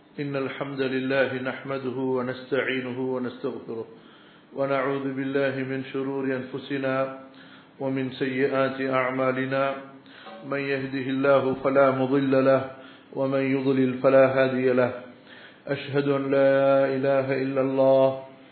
إن الحمد لله نحمده ونستعينه ونستغفره ونعوذ بالله من شرور أنفسنا ومن سيئات أعمالنا من يهده الله فلا مضل له ومن يضلل فلا هادي له أشهد أن لا إله إلا الله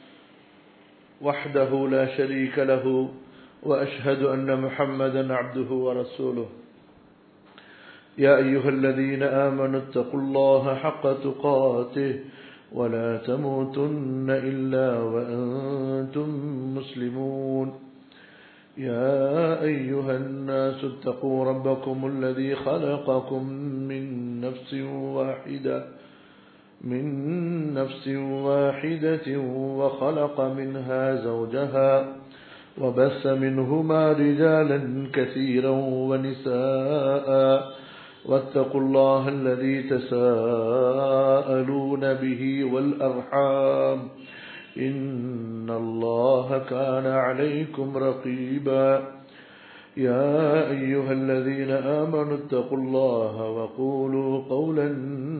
وحده لا شريك له وأشهد أن محمدا عبده ورسوله يا أيها الذين آمنوا اتقوا الله حق تقاته ولا تموتن إلا وأنتم مسلمون يا أيها الناس اتقوا ربكم الذي خلقكم من نفس واحدة من نفس واحدة وخلق منها زوجها وبث منهما رجالا كثيرا ونساء واتقوا الله الذي تساءلون به والأرحام إن الله كان عليكم رقيبا يا أيها الذين آمنوا اتقوا الله وقولوا قولا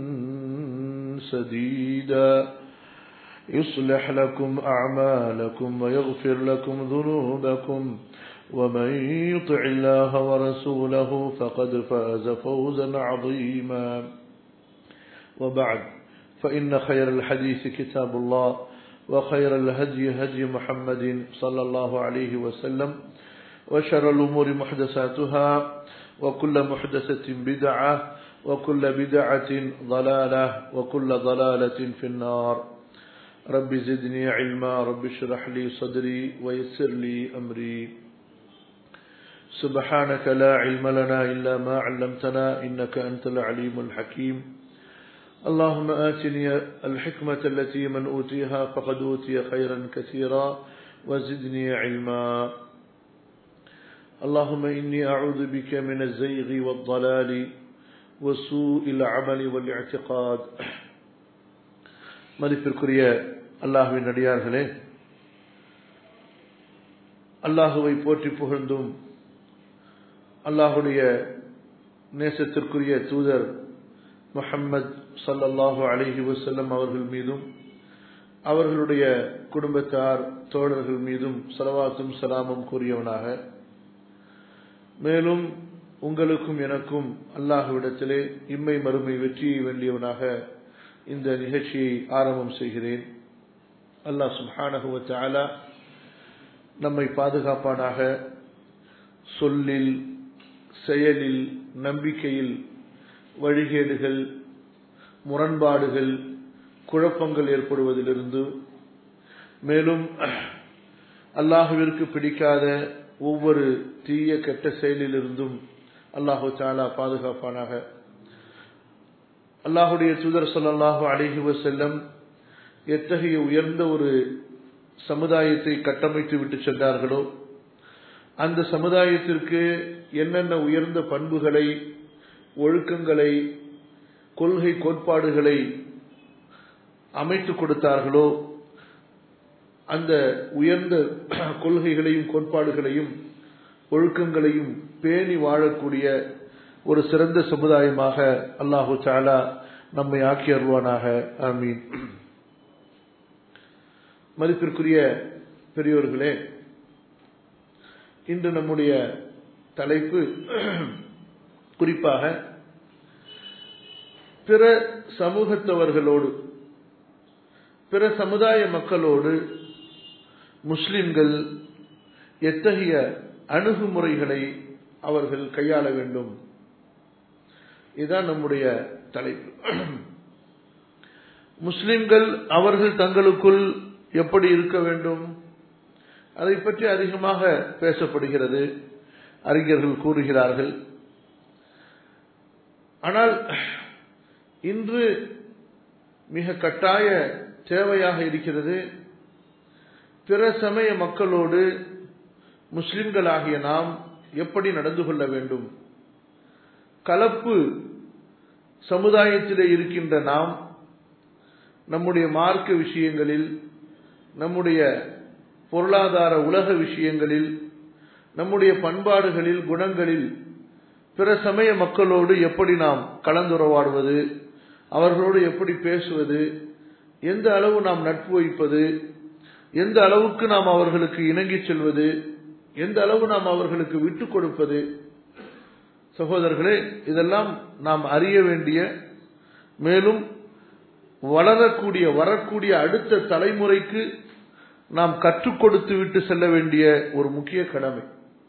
سديدا يصلح لكم أعمالكم ويغفر لكم ذنوبكم ومن يطع الله ورسوله فقد فاز فوزا عظيما وبعد فإن خير الحديث كتاب الله وخير الهدي هدي محمد صلى الله عليه وسلم وشر الأمور محدثاتها وكل محدثة بدعة وكل بدعة ضلالة وكل ضلالة في النار رب زدني علما رب اشرح لي صدري ويسر لي أمري سبحانك لا علم لنا إلا ما علمتنا إنك أنت العليم الحكيم اللهم آتني الحكمة التي من أوتيها فقد أوتي خيرا كثيرا وزدني علما اللهم إني أعوذ بك من الزيغ والضلال وسوء العمل والاعتقاد மதிப்பிற்குரிய அல்லாஹுவின் நடிகார்களே அல்லாஹுவை போற்றி புகழ்ந்தும் அல்லாஹுடைய நேசத்திற்குரிய தூதர் முஹம்மது சல்லல்லாஹு அலஹி வசல்லம் அவர்கள் மீதும் அவர்களுடைய குடும்பத்தார் தோழர்கள் மீதும் சலவாத்தும் சலாமும் கூறியவனாக மேலும் உங்களுக்கும் எனக்கும் அல்லாஹுவிடத்திலே இம்மை மறுமை வெற்றியை வேண்டியவனாக இந்த நிகழ்ச்சியை ஆரம்பம் செய்கிறேன் அல்லாஹ் சுஹானகுவத்தாலா நம்மை பாதுகாப்பானாக சொல்லில் செயலில் நம்பிக்கையில் வழிகேடுகள் முரண்பாடுகள் குழப்பங்கள் ஏற்படுவதிலிருந்து மேலும் அல்லாஹுவிற்கு பிடிக்காத ஒவ்வொரு தீய கெட்ட செயலிலிருந்தும் அல்லாஹு தாலா பாதுகாப்பானாக அல்லாஹுடைய தூதர் சொல்லல்லாஹு அழகி செல்லம் எத்தகைய உயர்ந்த ஒரு சமுதாயத்தை கட்டமைத்து விட்டு சென்றார்களோ அந்த சமுதாயத்திற்கு என்னென்ன உயர்ந்த பண்புகளை ஒழுக்கங்களை கொள்கை கோட்பாடுகளை அமைத்து கொடுத்தார்களோ அந்த உயர்ந்த கொள்கைகளையும் கோட்பாடுகளையும் ஒழுக்கங்களையும் பேணி வாழக்கூடிய ஒரு சிறந்த சமுதாயமாக அல்லாஹு சாலா நம்மை ஆக்கி அருவானாக ஆமீன் மதிப்பிற்குரிய பெரியோர்களே இன்று நம்முடைய தலைப்பு குறிப்பாக பிற சமூகத்தவர்களோடு பிற சமுதாய மக்களோடு முஸ்லிம்கள் எத்தகைய அணுகுமுறைகளை அவர்கள் கையாள வேண்டும் இதுதான் நம்முடைய தலைப்பு முஸ்லிம்கள் அவர்கள் தங்களுக்குள் எப்படி இருக்க வேண்டும் அதை பற்றி அதிகமாக பேசப்படுகிறது அறிஞர்கள் கூறுகிறார்கள் ஆனால் இன்று மிக கட்டாய தேவையாக இருக்கிறது பிற சமய மக்களோடு முஸ்லிம்களாகிய நாம் எப்படி நடந்து கொள்ள வேண்டும் கலப்பு சமுதாயத்திலே இருக்கின்ற நாம் நம்முடைய மார்க்க விஷயங்களில் நம்முடைய பொருளாதார உலக விஷயங்களில் நம்முடைய பண்பாடுகளில் குணங்களில் பிற சமய மக்களோடு எப்படி நாம் கலந்துரையாடுவது அவர்களோடு எப்படி பேசுவது எந்த அளவு நாம் நட்பு வைப்பது எந்த அளவுக்கு நாம் அவர்களுக்கு இணங்கி செல்வது எந்த அளவு நாம் அவர்களுக்கு விட்டு கொடுப்பது சகோதரர்களே இதெல்லாம் நாம் அறிய வேண்டிய மேலும் வளரக்கூடிய வரக்கூடிய அடுத்த தலைமுறைக்கு நாம் கற்றுக் கொடுத்து விட்டு செல்ல வேண்டிய ஒரு முக்கிய கடமை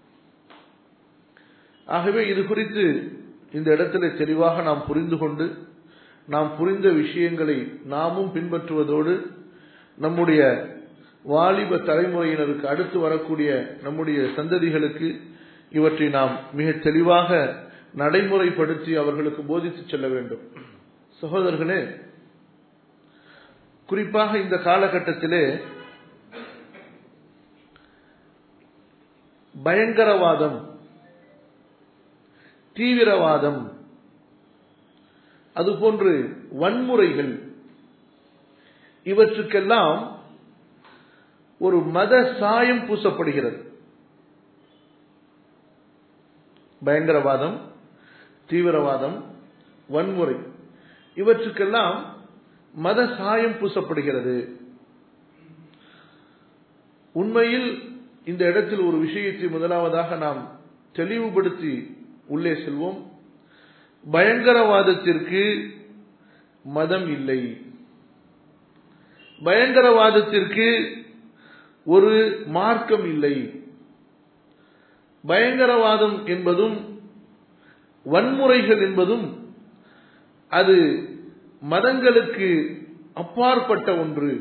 ஆகவே இது குறித்து இந்த இடத்துல தெளிவாக நாம் புரிந்து கொண்டு நாம் புரிந்த விஷயங்களை நாமும் பின்பற்றுவதோடு நம்முடைய வாலிப தலைமுறையினருக்கு அடுத்து வரக்கூடிய நம்முடைய சந்ததிகளுக்கு இவற்றை நாம் மிக தெளிவாக நடைமுறைப்படுத்தி அவர்களுக்கு போதித்து செல்ல வேண்டும் சகோதரர்களே குறிப்பாக இந்த காலகட்டத்திலே பயங்கரவாதம் தீவிரவாதம் அதுபோன்று வன்முறைகள் இவற்றுக்கெல்லாம் ஒரு மத சாயம் பூசப்படுகிறது பயங்கரவாதம் தீவிரவாதம் வன்முறை இவற்றுக்கெல்லாம் மத சாயம் பூசப்படுகிறது உண்மையில் இந்த இடத்தில் ஒரு விஷயத்தை முதலாவதாக நாம் தெளிவுபடுத்தி உள்ளே செல்வோம் பயங்கரவாதத்திற்கு மதம் இல்லை பயங்கரவாதத்திற்கு ஒரு மார்க்கம் இல்லை பயங்கரவாதம் என்பதும் வன்முறைகள் என்பதும் அது மதங்களுக்கு அப்பாற்பட்ட ஒன்று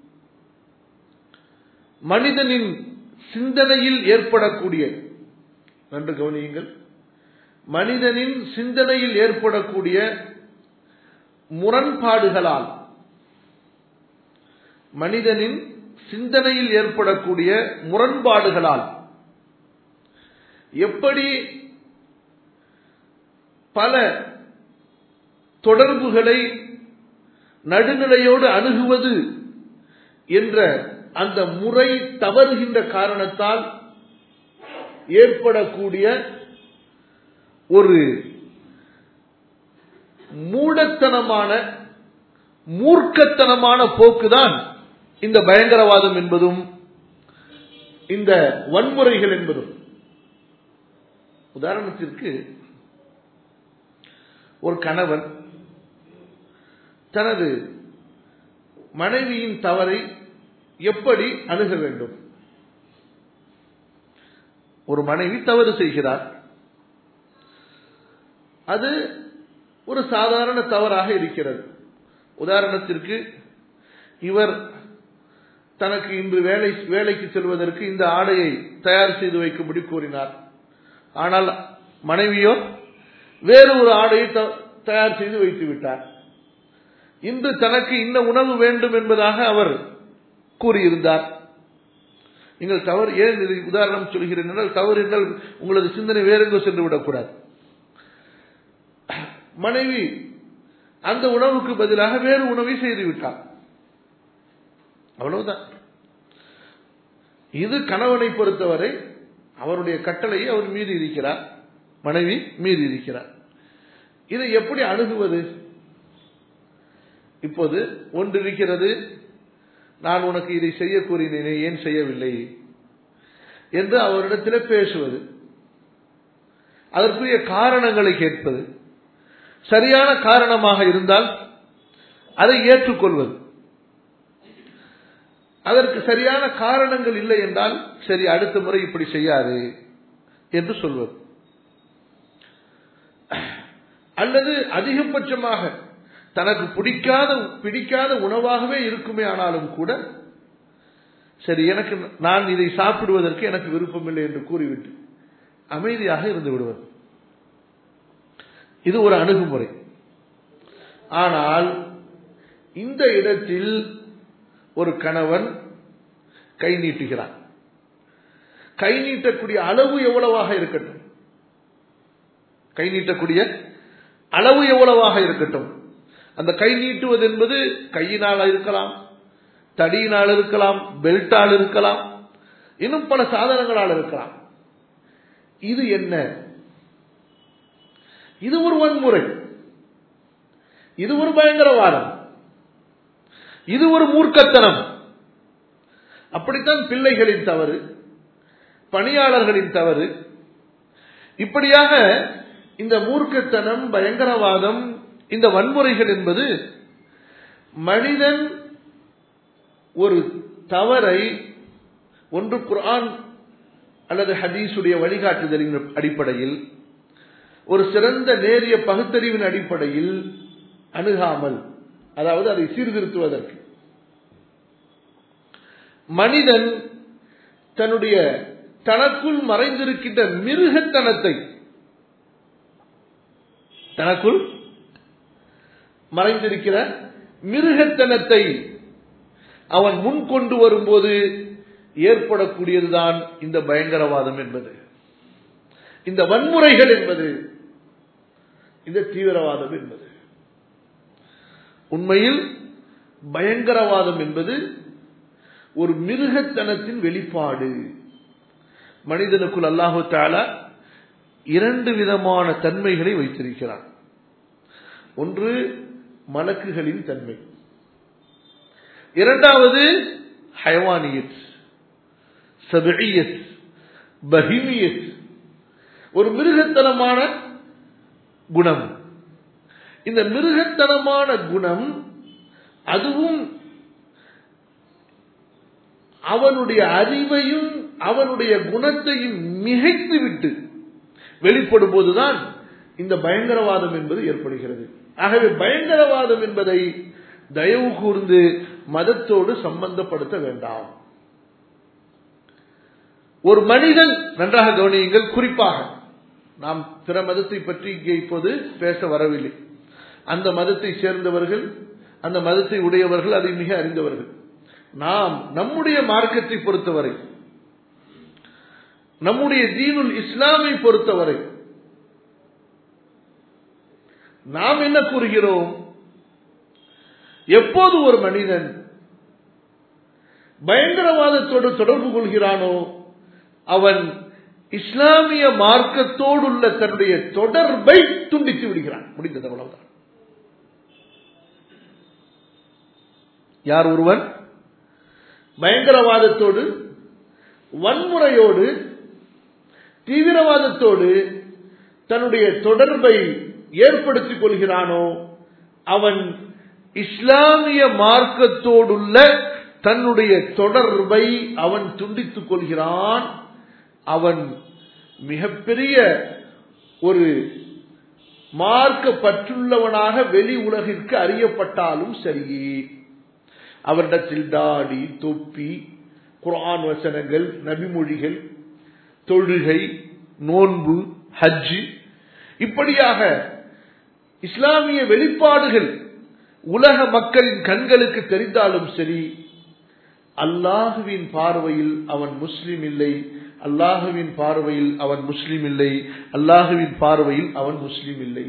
மனிதனின் சிந்தனையில் ஏற்படக்கூடிய நன்று கவனியுங்கள் மனிதனின் சிந்தனையில் ஏற்படக்கூடிய முரண்பாடுகளால் மனிதனின் சிந்தனையில் ஏற்படக்கூடிய முரண்பாடுகளால் எப்படி பல தொடர்புகளை நடுநிலையோடு அணுகுவது என்ற அந்த முறை தவறுகின்ற காரணத்தால் ஏற்படக்கூடிய ஒரு மூடத்தனமான மூர்க்கத்தனமான போக்குதான் இந்த பயங்கரவாதம் என்பதும் இந்த வன்முறைகள் என்பதும் உதாரணத்திற்கு ஒரு கணவன் தனது மனைவியின் தவறை எப்படி அணுக வேண்டும் ஒரு மனைவி தவறு செய்கிறார் அது ஒரு சாதாரண தவறாக இருக்கிறது உதாரணத்திற்கு இவர் தனக்கு இன்று வேலை வேலைக்கு செல்வதற்கு இந்த ஆடையை தயார் செய்து வைக்கும்படி கூறினார் ஆனால் மனைவியோ வேறு ஒரு ஆடையை தயார் செய்து வைத்து விட்டார் இன்று தனக்கு இன்ன உணவு வேண்டும் என்பதாக அவர் கூறியிருந்தார் நீங்கள் தவறு ஏன் இது உதாரணம் சொல்கிறேன் என்றால் தவறு என்றால் உங்களது சிந்தனை வேறெங்கோ சென்று விடக்கூடாது மனைவி அந்த உணவுக்கு பதிலாக வேறு உணவை செய்து விட்டார் அவ்வளவுதான் இது கணவனை பொறுத்தவரை அவருடைய கட்டளையை அவர் மீறி இருக்கிறார் மனைவி மீறி இருக்கிறார் இதை எப்படி அணுகுவது இப்போது ஒன்று இருக்கிறது நான் உனக்கு இதை செய்ய கூறினேனே ஏன் செய்யவில்லை என்று அவரிடத்தில் பேசுவது அதற்குரிய காரணங்களை கேட்பது சரியான காரணமாக இருந்தால் அதை ஏற்றுக்கொள்வது அதற்கு சரியான காரணங்கள் இல்லை என்றால் சரி அடுத்த முறை இப்படி செய்யாது என்று சொல்வது அல்லது அதிகபட்சமாக தனக்கு பிடிக்காத பிடிக்காத உணவாகவே இருக்குமே ஆனாலும் கூட சரி எனக்கு நான் இதை சாப்பிடுவதற்கு எனக்கு விருப்பமில்லை என்று கூறிவிட்டு அமைதியாக இருந்து விடுவது இது ஒரு அணுகுமுறை ஆனால் இந்த இடத்தில் ஒரு கணவன் கை நீட்டுகிறான் கை நீட்டக்கூடிய அளவு எவ்வளவாக இருக்கட்டும் கை நீட்டக்கூடிய அளவு எவ்வளவாக இருக்கட்டும் அந்த கை நீட்டுவது என்பது கையினால் இருக்கலாம் தடியினால் இருக்கலாம் பெல்ட்டால் இருக்கலாம் இன்னும் பல சாதனங்களால் இருக்கலாம் இது என்ன இது ஒரு வன்முறை இது ஒரு பயங்கரவாதம் இது ஒரு மூர்க்கத்தனம் அப்படித்தான் பிள்ளைகளின் தவறு பணியாளர்களின் தவறு இப்படியாக இந்த மூர்க்கத்தனம் பயங்கரவாதம் இந்த வன்முறைகள் என்பது மனிதன் ஒரு தவறை ஒன்று குர்ஆன் அல்லது ஹதீஸுடைய வழிகாட்டுதலின் அடிப்படையில் ஒரு சிறந்த நேரிய பகுத்தறிவின் அடிப்படையில் அணுகாமல் அதாவது அதை சீர்திருத்துவதற்கு மனிதன் தன்னுடைய தனக்குள் மறைந்திருக்கின்ற மிருகத்தனத்தை தனக்குள் மறைந்திருக்கிற மிருகத்தனத்தை அவன் முன் கொண்டு வரும்போது ஏற்படக்கூடியதுதான் இந்த பயங்கரவாதம் என்பது இந்த வன்முறைகள் என்பது இந்த தீவிரவாதம் என்பது உண்மையில் பயங்கரவாதம் என்பது ஒரு மிருகத்தனத்தின் வெளிப்பாடு மனிதனுக்குள் அல்லாஹு தாலா இரண்டு விதமான தன்மைகளை வைத்திருக்கிறான் ஒன்று மலக்குகளின் தன்மை இரண்டாவது ஹயவானியத் சபியத் பஹிமியத் ஒரு மிருகத்தனமான குணம் இந்த மிருகத்தனமான குணம் அதுவும் அவனுடைய அறிவையும் அவனுடைய குணத்தையும் மிகைத்து விட்டு வெளிப்படும் போதுதான் இந்த பயங்கரவாதம் என்பது ஏற்படுகிறது ஆகவே பயங்கரவாதம் என்பதை தயவு கூர்ந்து மதத்தோடு சம்பந்தப்படுத்த வேண்டாம் ஒரு மனிதன் நன்றாக கவனியுங்கள் குறிப்பாக நாம் பிற மதத்தை பற்றி இங்கே இப்போது பேச வரவில்லை அந்த மதத்தை சேர்ந்தவர்கள் அந்த மதத்தை உடையவர்கள் அதை மிக அறிந்தவர்கள் நாம் நம்முடைய மார்க்கத்தை பொறுத்தவரை நம்முடைய தீனுல் இஸ்லாமை பொறுத்தவரை நாம் என்ன கூறுகிறோம் எப்போது ஒரு மனிதன் பயங்கரவாதத்தோடு தொடர்பு கொள்கிறானோ அவன் இஸ்லாமிய மார்க்கத்தோடு உள்ள தன்னுடைய தொடர்பை துண்டித்து விடுகிறான் முடிந்தது அவ்வளவுதான் யார் ஒருவன் பயங்கரவாதத்தோடு வன்முறையோடு தீவிரவாதத்தோடு தன்னுடைய தொடர்பை ஏற்படுத்திக் கொள்கிறானோ அவன் இஸ்லாமிய மார்க்கத்தோடுள்ள தன்னுடைய தொடர்பை அவன் துண்டித்துக் கொள்கிறான் அவன் மிகப்பெரிய ஒரு மார்க்க பற்றுள்ளவனாக வெளி உலகிற்கு அறியப்பட்டாலும் சரியே அவரிடத்தில் தாடி தொப்பி குரான் வசனங்கள் நபிமொழிகள் தொழுகை நோன்பு ஹஜ்ஜு இப்படியாக இஸ்லாமிய வெளிப்பாடுகள் உலக மக்களின் கண்களுக்கு தெரிந்தாலும் சரி அல்லாஹுவின் பார்வையில் அவன் முஸ்லிம் இல்லை அல்லாஹுவின் பார்வையில் அவன் முஸ்லிம் இல்லை அல்லாஹுவின் பார்வையில் அவன் முஸ்லிம் இல்லை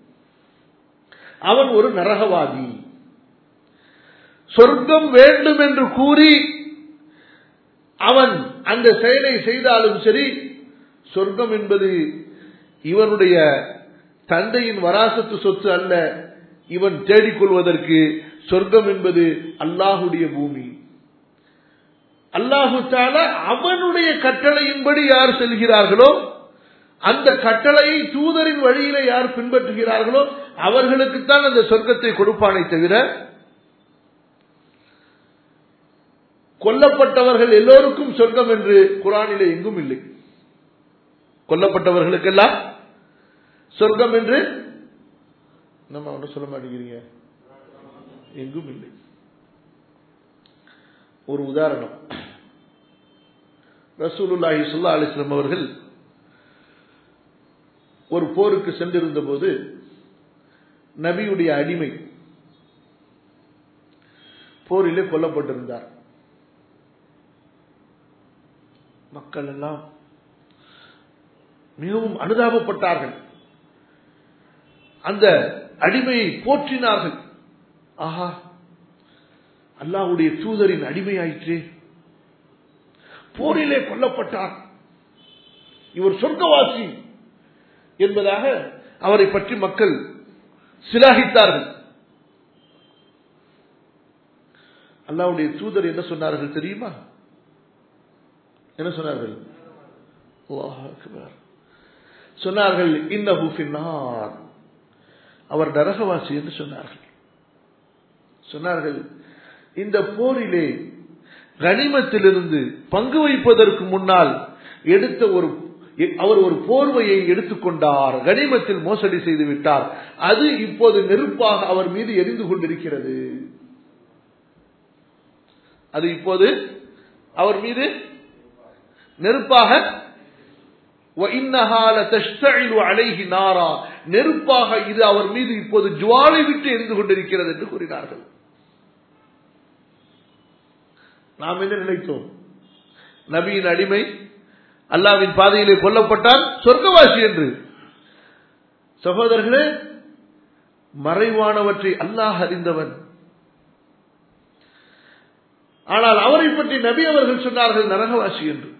அவன் ஒரு நரகவாதி சொர்க்கம் வேண்டும் என்று கூறி அவன் அந்த செயலை செய்தாலும் சரி சொர்க்கம் என்பது இவனுடைய தந்தையின் வராசத்து சொத்து அல்ல இவன் தேடிக்கொள்வதற்கு சொர்க்கம் என்பது அல்லாஹுடைய பூமி அல்லாஹு தால அவனுடைய கட்டளையின்படி யார் செல்கிறார்களோ அந்த கட்டளையை தூதரின் வழியில யார் பின்பற்றுகிறார்களோ அவர்களுக்குத்தான் அந்த சொர்க்கத்தை கொடுப்பானே தவிர கொல்லப்பட்டவர்கள் எல்லோருக்கும் சொர்க்கம் என்று குரானிலே எங்கும் இல்லை கொல்லப்பட்டவர்களுக்கெல்லாம் சொர்க்கம் என்று நம்ம ஒன்றும் சொல்ல மாட்டேங்கிறீங்க எங்கும் இல்லை ஒரு உதாரணம் ரசூலுல்லாஹி சுல்லா அலிஸ்லாம் அவர்கள் ஒரு போருக்கு சென்றிருந்த போது நபியுடைய அடிமை போரிலே கொல்லப்பட்டிருந்தார் மக்கள் எல்லாம் மிகவும் அனுதாபப்பட்டார்கள் அந்த அடிமையை போற்றினார்கள் ஆஹா அல்லாவுடைய தூதரின் அடிமையாயிற்றே போரிலே கொல்லப்பட்டார் இவர் சொர்க்கவாசி என்பதாக அவரை பற்றி மக்கள் சிலாகித்தார்கள் அல்லாவுடைய தூதர் என்ன சொன்னார்கள் தெரியுமா என்ன சொன்னார்கள் அல்லாஹ் அக்பர் சொன்னார்கள் இன்னஹு ஃபின்னார் அவர் நரகவாசி என்று சொன்னார்கள் சொன்னார்கள் இந்த போரிலே கனிமத்திலிருந்து பங்கு வைப்பதற்கு முன்னால் எடுத்த ஒரு அவர் ஒரு போர்வையை எடுத்துக்கொண்டார் கனிமத்தில் மோசடி செய்து விட்டார் அது இப்போது நெருப்பாக அவர் மீது எரிந்து கொண்டிருக்கிறது அது இப்போது அவர் மீது நெருப்பாக அலைகி நாரா நெருப்பாக இது அவர் மீது இப்போது ஜுவாலை விட்டு எரிந்து கொண்டிருக்கிறது என்று கூறினார்கள் நாம் என்ன நினைத்தோம் நபியின் அடிமை அல்லாவின் பாதையிலே கொல்லப்பட்டால் சொர்க்கவாசி என்று சகோதரர்களே மறைவானவற்றை அல்லாஹ் அறிந்தவன் ஆனால் அவரை பற்றி நபி அவர்கள் சொன்னார்கள் நரகவாசி என்று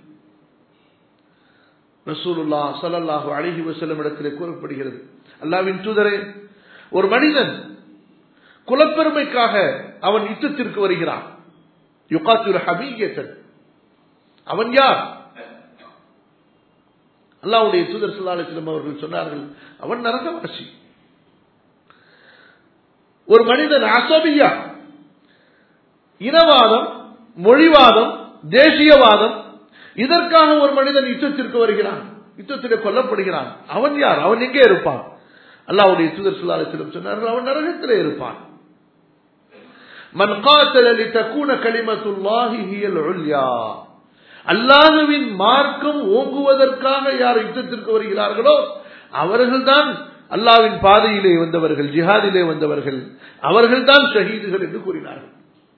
ரசூலுல்லா சல்லல்லாஹு அழகி வசல்லம் இடத்திலே கூறப்படுகிறது அல்லாவின் தூதரே ஒரு மனிதன் குலப்பெருமைக்காக அவன் யுத்தத்திற்கு வருகிறான் யுகாத்துல் ஹபீயத்தன் அவன் யார் அல்லாவுடைய தூதர் சல்லா அலிஸ்லம் அவர்கள் சொன்னார்கள் அவன் நரகவாசி ஒரு மனிதன் அசபியா இனவாதம் மொழிவாதம் தேசியவாதம் இதற்காக ஒரு மனிதன் யுத்தத்திற்கு வருகிறான் யுத்தத்திலே கொல்லப்படுகிறான் அவன் யார் அவன் எங்கே இருப்பான் அல்லாவுடைய தூதர் சுல்லாசிலம் சொன்னார்கள் அவன் நரகத்திலே இருப்பான் மன் காத்தல லிதகூன கலிமத்துல்லாஹி ஹியல் உல்யா அல்லாஹுவின் மார்க்கம் ஓங்குவதற்காக யார் யுத்தத்திற்கு வருகிறார்களோ அவர்கள்தான் அல்லாவின் பாதையிலே வந்தவர்கள் ஜிஹாதிலே வந்தவர்கள் அவர்கள்தான் ஷஹீதுகள் என்று கூறினார்கள்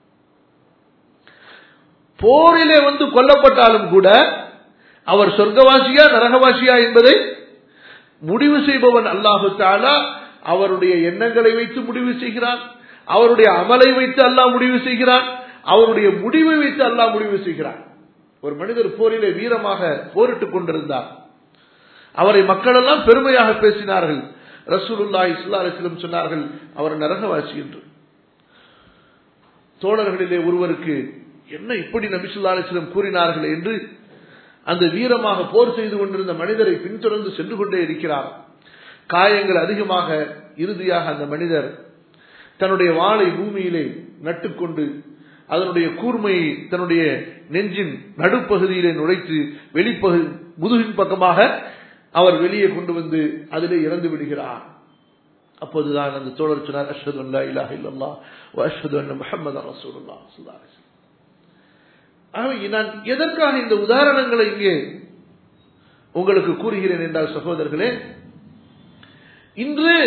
போரிலே வந்து கொல்லப்பட்டாலும் கூட அவர் சொர்க்கவாசியா நரகவாசியா என்பதை முடிவு செய்பவன் அல்லாஹு தாலா அவருடைய எண்ணங்களை வைத்து முடிவு செய்கிறான் அவருடைய அமலை வைத்து அல்லாஹ் முடிவு செய்கிறான் அவருடைய முடிவை வைத்து அல்லாஹ் முடிவு செய்கிறான் ஒரு மனிதர் போரிலே வீரமாக போரிட்டுக் கொண்டிருந்தார் அவரை மக்கள் எல்லாம் பெருமையாக பேசினார்கள் ரசூலுல்லா இஸ்லா அலிஸ்லம் சொன்னார்கள் அவர் நரகவாசி என்று தோழர்களிலே ஒருவருக்கு என்ன இப்படி நபிசுல்லா அலிஸ்லம் கூறினார்கள் என்று அந்த வீரமாக போர் செய்து கொண்டிருந்த மனிதரை பின்தொடர்ந்து சென்று கொண்டே இருக்கிறார் காயங்கள் அதிகமாக இறுதியாக அந்த மனிதர் தன்னுடைய வாளை பூமியிலே நட்டுக்கொண்டு அதனுடைய கூர்மையை தன்னுடைய நெஞ்சின் நடுப்பகுதியிலே நுழைத்து வெளிப்பகு முதுகின் பக்கமாக அவர் வெளியே கொண்டு வந்து அதிலே இறந்து விடுகிறார் அப்போதுதான் அந்த தோழர் சொன்னார் அஷ்ஹது அல்லா இலாஹ இல்லல்லாஹ் வ அஷ்ஹது அன்ன முஹம்மது ரசூலுல்லாஹ் ஸல்லல்லாஹு அலைஹி வஸல்லம் ஆகவே நான் எதற்காக இந்த உதாரணங்களை இங்கே உங்களுக்கு கூறுகிறேன் என்றால் சகோதரர்களே இன்று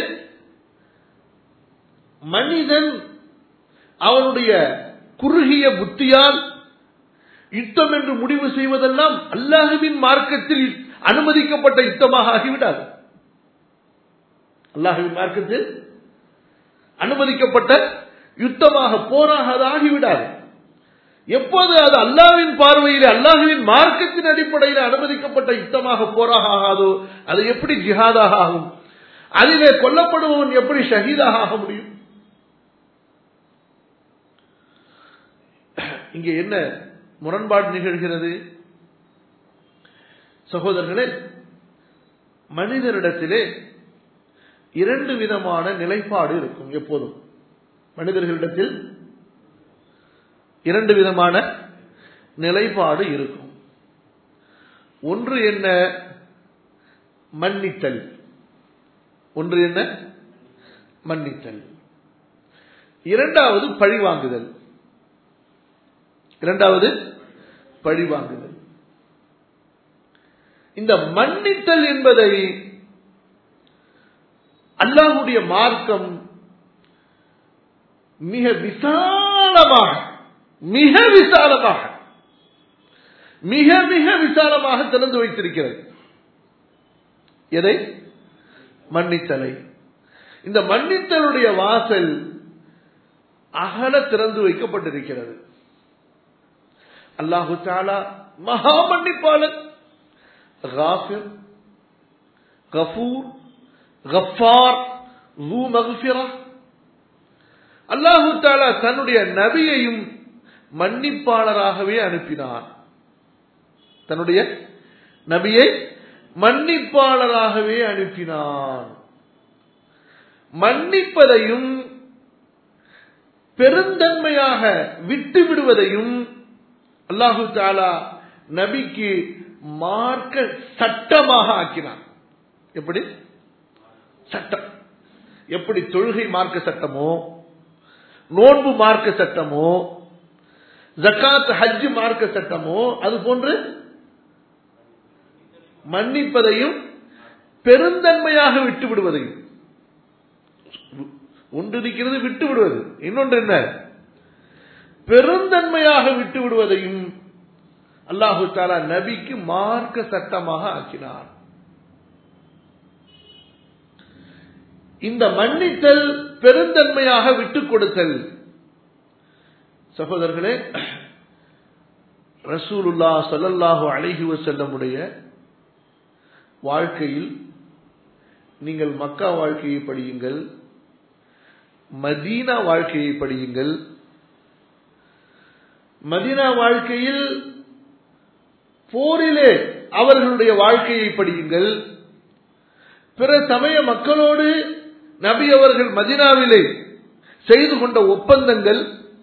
மனிதன் அவனுடைய குறுகிய புத்தியால் யுத்தம் என்று முடிவு செய்வதெல்லாம் அல்லாஹுவின் மார்க்கத்தில் அனுமதிக்கப்பட்ட யுத்தமாக ஆகிவிடாது அல்லாஹுவின் மார்க்கத்தில் அனுமதிக்கப்பட்ட யுத்தமாக போராக அது ஆகிவிடாது எப்போது அது அல்லாவின் பார்வையில் அல்லாஹுவின் மார்க்கத்தின் அடிப்படையில் அனுமதிக்கப்பட்ட யுத்தமாக போராக ஆகாதோ அது எப்படி ஜிஹாதாக ஆகும் அதிலே கொல்லப்படுபவன் எப்படி ஷஹீதாக ஆக முடியும் இங்கே என்ன முரண்பாடு நிகழ்கிறது சகோதரர்களே மனிதனிடத்திலே இரண்டு விதமான நிலைப்பாடு இருக்கும் எப்போதும் மனிதர்களிடத்தில் இரண்டு விதமான நிலைப்பாடு இருக்கும் ஒன்று என்ன மன்னித்தல் ஒன்று என்ன மன்னித்தல் இரண்டாவது பழிவாங்குதல் இரண்டாவது பழிவாங்குதல் இந்த மன்னித்தல் என்பதை அல்லாஹுடைய மார்க்கம் மிக விசாலமாக மிக விசாலமாக மிக மிக விசாலமாக திறந்து வைத்திருக்கிறது எதை மன்னித்தலை இந்த மன்னித்தலுடைய வாசல் அகல திறந்து வைக்கப்பட்டிருக்கிறது அல்லாஹு தாலா மகா மன்னிப்பாளன் காஃபிர் கஃபூர் கஃபார் ذو مغفرة அல்லாஹு தாலா தன்னுடைய நபியையும் மன்னிப்பாளராகவே அனுப்பினான் தன்னுடைய நபியை மன்னிப்பாளராகவே அனுப்பினான் மன்னிப்பதையும் பெருந்தன்மையாக விட்டு விடுவதையும் அல்லாஹு தாலா நபிக்கு மார்க்க சட்டமாக ஆக்கினான் எப்படி சட்டம் எப்படி தொழுகை மார்க்க சட்டமோ நோன்பு மார்க்க சட்டமோ ஜக்காத் ஹஜ் மார்க்க சட்டமோ அது போன்று மன்னிப்பதையும் பெருந்தன்மையாக விட்டு விடுவதையும் ஒன்று இருக்கிறது விட்டு விடுவது இன்னொன்று என்ன பெருந்தன்மையாக விட்டு விடுவதையும் அல்லாஹு தாலா நபிக்கு மார்க்க சட்டமாக ஆக்கினார் இந்த மன்னித்தல் பெருந்தன்மையாக விட்டுக் கொடுத்தல் சகோதரர்களே ரசூலுல்லா சொல்லல்லாஹு அழகி செல்லமுடைய வாழ்க்கையில் நீங்கள் மக்கா வாழ்க்கையை படியுங்கள் மதீனா வாழ்க்கையை படியுங்கள் மதீனா வாழ்க்கையில் போரிலே அவர்களுடைய வாழ்க்கையை படியுங்கள் பிற சமய மக்களோடு நபி அவர்கள் மதினாவிலே செய்து கொண்ட ஒப்பந்தங்கள்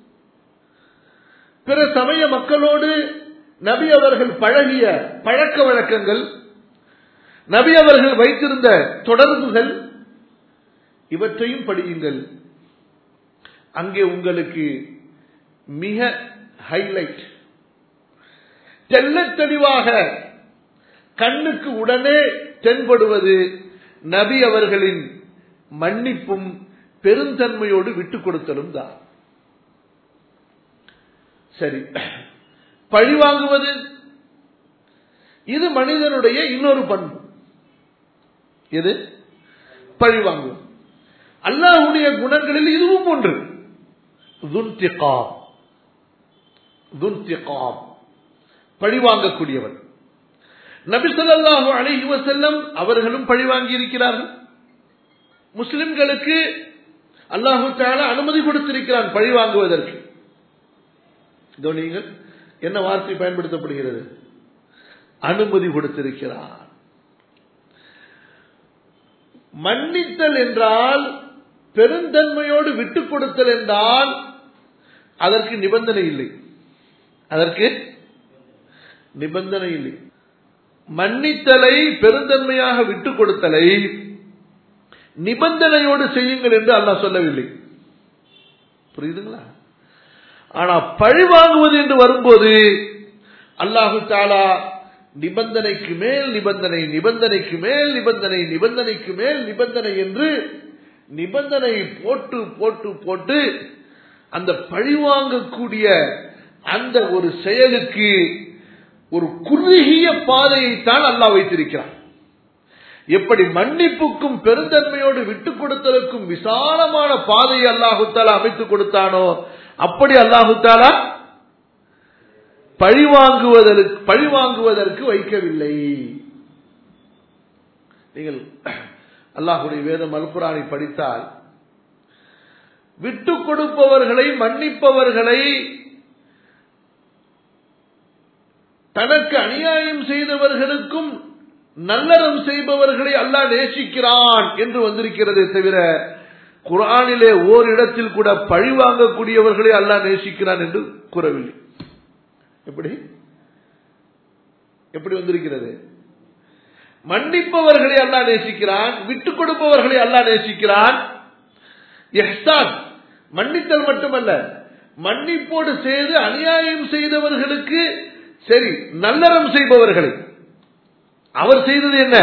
பிற சமய மக்களோடு நபி அவர்கள் பழகிய பழக்க வழக்கங்கள் நபி அவர்கள் வைத்திருந்த தொடர்புகள் இவற்றையும் படியுங்கள் அங்கே உங்களுக்கு மிக ஹைலைட் தெல்ல தெளிவாக கண்ணுக்கு உடனே தென்படுவது நபி அவர்களின் மன்னிப்பும் பெருந்தன்மையோடு விட்டுக் கொடுத்தலும் தான் சரி பழி வாங்குவது இது மனிதனுடைய இன்னொரு பண்பு எது பழி வாங்குவது அல்லாஹுடைய குணங்களில் இதுவும் ஒன்று துன்திகாம் துன்திகாம் பழி வாங்கக்கூடியவன் நபி சொல்லாஹு அலைஹி வசல்லம் அவர்களும் பழி வாங்கி இருக்கிறார்கள் முஸ்லிம்களுக்கு அல்லாஹு தாலா அனுமதி கொடுத்திருக்கிறான் பழி வாங்குவதற்கு நீங்கள் என்ன வார்த்தை பயன்படுத்தப்படுகிறது அனுமதி கொடுத்திருக்கிறான் மன்னித்தல் என்றால் பெருந்தன்மையோடு விட்டுக் கொடுத்தல் என்றால் அதற்கு நிபந்தனை இல்லை அதற்கு நிபந்தனை இல்லை மன்னித்தலை பெருந்தன்மையாக விட்டுக் கொடுத்தலை நிபந்தனையோடு செய்யுங்கள் என்று அல்லாஹ் சொல்லவில்லை புரியுதுங்களா ஆனா பழி வாங்குவது என்று வரும்போது அல்லாஹு தாலா நிபந்தனைக்கு மேல் நிபந்தனை நிபந்தனைக்கு மேல் நிபந்தனை நிபந்தனைக்கு மேல் நிபந்தனை என்று நிபந்தனை போட்டு போட்டு போட்டு அந்த பழிவாங்கக்கூடிய அந்த ஒரு செயலுக்கு ஒரு குறுகிய பாதையைத்தான் அல்லாஹ் வைத்திருக்கிறான் எப்படி மன்னிப்புக்கும் பெருந்தன்மையோடு விட்டுக் கொடுத்ததற்கும் விசாலமான பாதையை அல்லாஹு தாலா அமைத்துக் கொடுத்தானோ அப்படி அல்லாஹு தாலா பழிவாங்குவதற்கு பழிவாங்குவதற்கு வைக்கவில்லை நீங்கள் அல்லாஹுடைய வேதம் அல்குரானை படித்தால் விட்டுக் கொடுப்பவர்களை மன்னிப்பவர்களை தனக்கு அநியாயம் செய்தவர்களுக்கும் நல்லறம் செய்பவர்களை அல்லாஹ் நேசிக்கிறான் என்று வந்திருக்கிறதே தவிர குரானிலே ஓரிடத்தில் கூட பழி வாங்கக்கூடியவர்களை அல்லாஹ் நேசிக்கிறான் என்று கூறவில்லை எப்படி எப்படி வந்திருக்கிறது மன்னிப்பவர்களை அல்லாஹ் நேசிக்கிறான் விட்டுக் கொடுப்பவர்களை அல்லாஹ் நேசிக்கிறான் எஹ்சான் மன்னித்தல் மட்டுமல்ல மன்னிப்போடு செய்து அநியாயம் செய்தவர்களுக்கு சரி நல்லறம் செய்பவர்களை அவர் செய்தது என்ன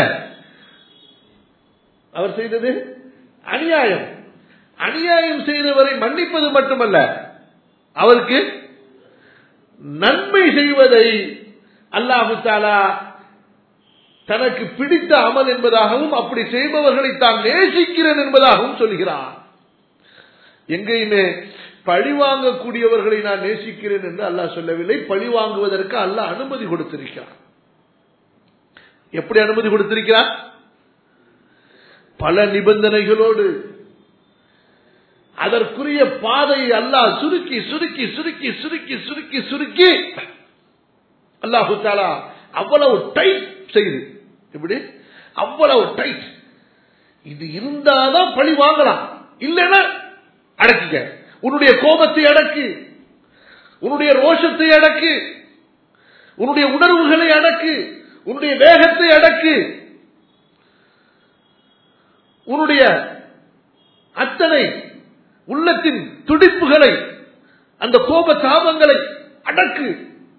அவர் செய்தது அநியாயம் அநியாயம் செய்தவரை மன்னிப்பது மட்டுமல்ல அவருக்கு நன்மை செய்வதை அல்லாஹு தாலா தனக்கு பிடித்த அமல் என்பதாகவும் அப்படி செய்பவர்களை தான் நேசிக்கிறேன் என்பதாகவும் சொல்கிறார் எங்கேயுமே பழி வாங்கக்கூடியவர்களை நான் நேசிக்கிறேன் என்று அல்லாஹ் சொல்லவில்லை பழி வாங்குவதற்கு அல்லாஹ் அனுமதி கொடுத்திருக்கிறார் எப்படி அனுமதி கொடுத்திருக்கிறார் பல நிபந்தனைகளோடு அதற்குரிய பாதையை அல்லாஹ் சுருக்கி சுருக்கி சுருக்கி சுருக்கி சுருக்கி சுருக்கி அல்லாஹு தாலா அவ்வளவு டைட் செய்து எப்படி அவ்வளவு டைட் இது இருந்தாதான் பழி வாங்கலாம் இல்லைன்னா அடக்குங்க உன்னுடைய கோபத்தை அடக்கு உன்னுடைய ரோஷத்தை அடக்கு உன்னுடைய உணர்வுகளை அடக்கு உன்னுடைய வேகத்தை அடக்கு உன்னுடைய அத்தனை உள்ளத்தின் துடிப்புகளை அந்த கோப தாபங்களை அடக்கு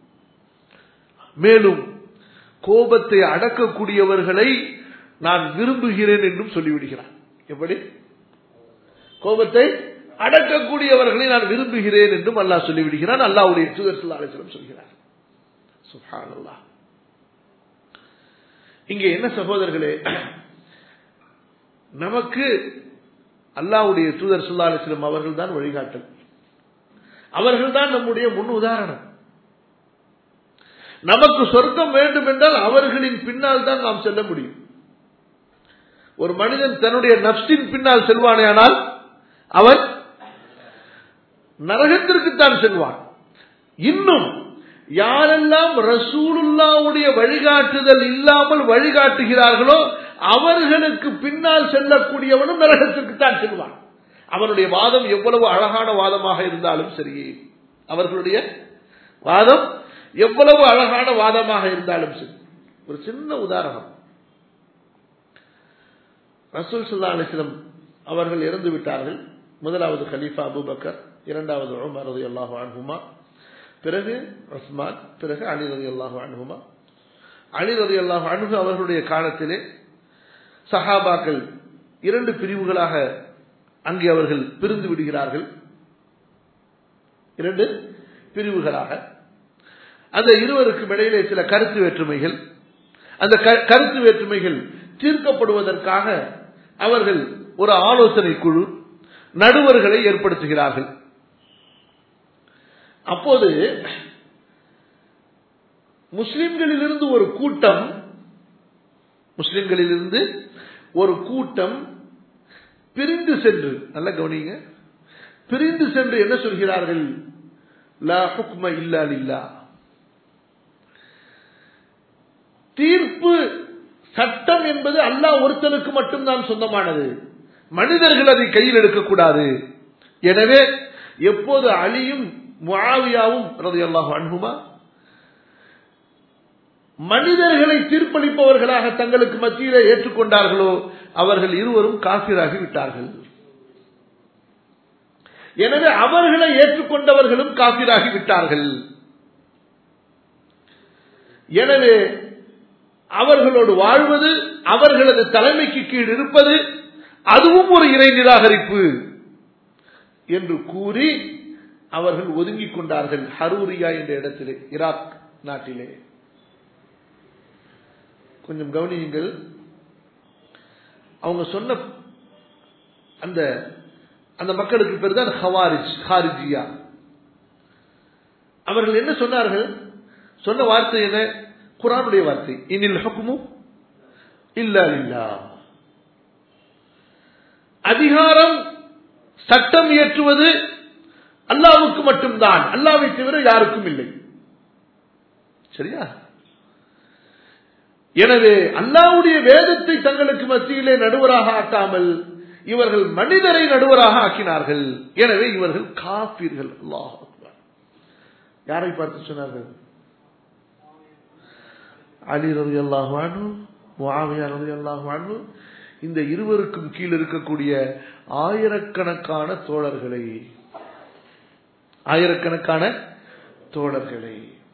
மேலும் கோபத்தை அடக்கக்கூடியவர்களை நான் விரும்புகிறேன் என்றும் சொல்லிவிடுகிறான் எப்படி கோபத்தை அடக்கக்கூடியவர்களை நான் விரும்புகிறேன் என்றும் அல்லாஹ் சொல்லிவிடுகிறான் அல்லாவுடைய தூதர் அலிஸ்லம் சொல்கிறார் சுஹானல்லா இங்கே என்ன சகோதரர்களே நமக்கு அல்லாவுடைய தூதர் சுல்லா அலிஸ்லம் அவர்கள் தான் வழிகாட்டல் அவர்கள் தான் நம்முடைய முன் உதாரணம் நமக்கு சொர்க்கம் வேண்டும் என்றால் அவர்களின் பின்னால் தான் நாம் செல்ல முடியும் ஒரு மனிதன் தன்னுடைய நப்சின் பின்னால் செல்வானேயானால் அவன் நரகத்திற்குத்தான் செல்வான் இன்னும் யாரெல்லாம் ரசூலுல்லாவுடைய வழிகாட்டுதல் இல்லாமல் வழிகாட்டுகிறார்களோ அவர்களுக்கு பின்னால் செல்லக்கூடியவனும் நரகத்திற்குத்தான் செல்வான் அவனுடைய வாதம் எவ்வளவு அழகான வாதமாக இருந்தாலும் சரி அவர்களுடைய வாதம் எவ்வளவு அழகான வாதமாக இருந்தாலும் சரி ஒரு சின்ன உதாரணம் ரசூல் சுல்லா அலிஸ்லம் அவர்கள் இறந்து விட்டார்கள் முதலாவது கலீஃபா அபுபக்கர் இரண்டாவது உமர் ரதி அல்லாஹு அன்ஹுமா பிறகு உஸ்மான் பிறகு அலி ரதி அல்லாஹு அன்ஹுமா அலி ரதி அல்லாஹு அன்ஹு அவர்களுடைய காலத்திலே சஹாபாக்கள் இரண்டு பிரிவுகளாக அங்கே அவர்கள் பிரிந்து விடுகிறார்கள் இரண்டு பிரிவுகளாக அந்த இருவருக்கும் இடையிலே சில கருத்து வேற்றுமைகள் அந்த கருத்து வேற்றுமைகள் தீர்க்கப்படுவதற்காக அவர்கள் ஒரு ஆலோசனை குழு நடுவர்களை ஏற்படுத்துகிறார்கள் அப்போது முஸ்லிம்களிலிருந்து ஒரு கூட்டம் முஸ்லிம்களிலிருந்து ஒரு கூட்டம் பிரிந்து சென்று நல்ல கவனிங்க பிரிந்து சென்று என்ன சொல்கிறார்கள் லா ஹுக்ம இல்லா லில்லா தீர்ப்பு சட்டம் என்பது அல்லாஹ் ஒருத்தனுக்கு மட்டும்தான் சொந்தமானது மனிதர்கள் அதை கையில் எடுக்கக்கூடாது எனவே எப்போது அலியும் முஆவியாவும் ரதியல்லாஹு அன்ஹுமா மனிதர்களை தீர்ப்பளிப்பவர்களாக தங்களுக்கு மத்தியிலே ஏற்றுக்கொண்டார்களோ அவர்கள் இருவரும் காசிராகி விட்டார்கள் எனவே அவர்களை ஏற்றுக்கொண்டவர்களும் காசிராகி விட்டார்கள் எனவே அவர்களோடு வாழ்வது அவர்களது தலைமைக்கு கீழ் இருப்பது அதுவும் ஒரு இறை நிராகரிப்பு என்று கூறி அவர்கள் ஒதுங்கிக் கொண்டார்கள் ஹரூரியா என்ற இடத்திலே ஈராக் நாட்டிலே கொஞ்சம் கவனியுங்கள் அவங்க சொன்ன அந்த அந்த மக்களுக்கு பேர் தான் ஹவாரிஜ் ஹாரிஜியா அவர்கள் என்ன சொன்னார்கள் சொன்ன வார்த்தை என்ன குரானுடைய வார்த்தை இனில் ஹக்குமு இல்லா இல்லா அதிகாரம் சட்டம் இயற்றுவது அல்லாவுக்கு மட்டும்தான் அல்லாவை தவிர யாருக்கும் இல்லை சரியா எனவே அல்லாவுடைய வேதத்தை தங்களுக்கு மத்தியிலே நடுவராக ஆக்காமல் இவர்கள் மனிதரை நடுவராக ஆக்கினார்கள் எனவே இவர்கள் காப்பீர்கள் அல்லாஹ் யாரை பார்த்து சொன்னார்கள் அலி ரவி அல்லாஹானு முஆவியா ரவி அல்லாஹானு இந்த இருவருக்கும் கீழ் இருக்கக்கூடிய ஆயிரக்கணக்கான தோழர்களை ஆயிரக்கணக்கான தோழர்களை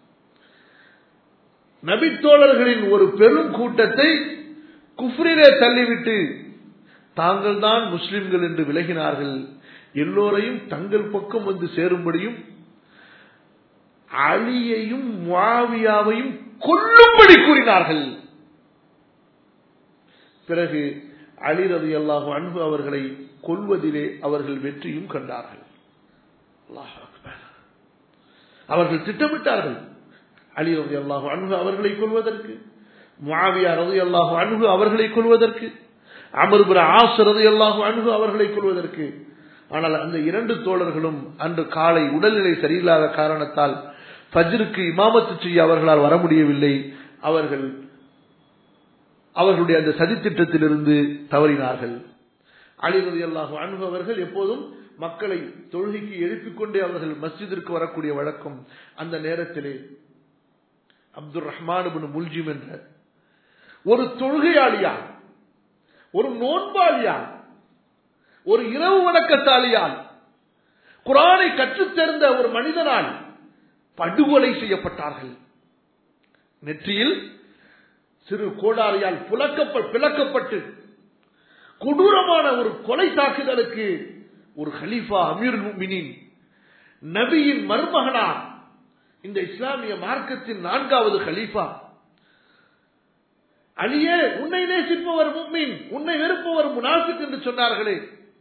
நபித்தோழர்களின் ஒரு பெரும் கூட்டத்தை குஃப்ரிலே தள்ளிவிட்டு தாங்கள் தான் முஸ்லிம்கள் என்று விலகினார்கள் எல்லோரையும் தங்கள் பக்கம் வந்து சேரும்படியும் அலியையும் முவாவியாவையும் கொல்லும்படி கூறினார்கள் பிறகு அலி ரதி அல்லாஹு அன்பு அவர்களை கொல்வதிலே அவர்கள் வெற்றியும் கண்டார்கள் அவர்கள் திட்டமிட்டார்கள் அலி ரதி அல்லாஹு அன்பு அவர்களை கொள்வதற்கு முவாவியா ரதி அல்லாஹு அன்பு அவர்களை கொள்வதற்கு அமர்புர ஆசு ரதி அல்லாஹு அன்பு அவர்களை கொள்வதற்கு ஆனால் அந்த இரண்டு தோழர்களும் அன்று காலை உடல்நிலை சரியில்லாத காரணத்தால் ஃபஜ்ருக்கு இமாமத்து செய்ய அவர்களால் வர முடியவில்லை அவர்கள் அவர்களுடைய அந்த சதித்திட்டத்திலிருந்து தவறினார்கள் அலி ரலியல்லாஹு அன்ஹு அவர்கள் எப்போதும் மக்களை தொழுகைக்கு எழுப்பிக் கொண்டே அவர்கள் மஸ்ஜிதிற்கு வரக்கூடிய வழக்கம் அந்த நேரத்திலே அப்துல் ரஹ்மான் இப்னு முல்ஜிம் என்ற ஒரு தொழுகையாளியா ஒரு நோன்பாளியா ஒரு இரவு வணக்கத்தாளியால் குரானை கற்றுத் தேர்ந்த ஒரு மனிதனால் படுகொலை செய்யப்பட்டார்கள் நெற்றியில் சிறு கோடாரியால் புலக்கப்ப பிளக்கப்பட்டு கொடூரமான ஒரு கொலை தாக்குதலுக்கு ஒரு ஹலீஃபா அமீர் முமினின் நபியின் மருமகனார் இந்த இஸ்லாமிய மார்க்கத்தின் நான்காவது ஹலீஃபா அலியே உன்னை நேசிப்பவர் முக்மின் உன்னை வெறுப்பவர் முனாசிக் என்று சொன்னார்களே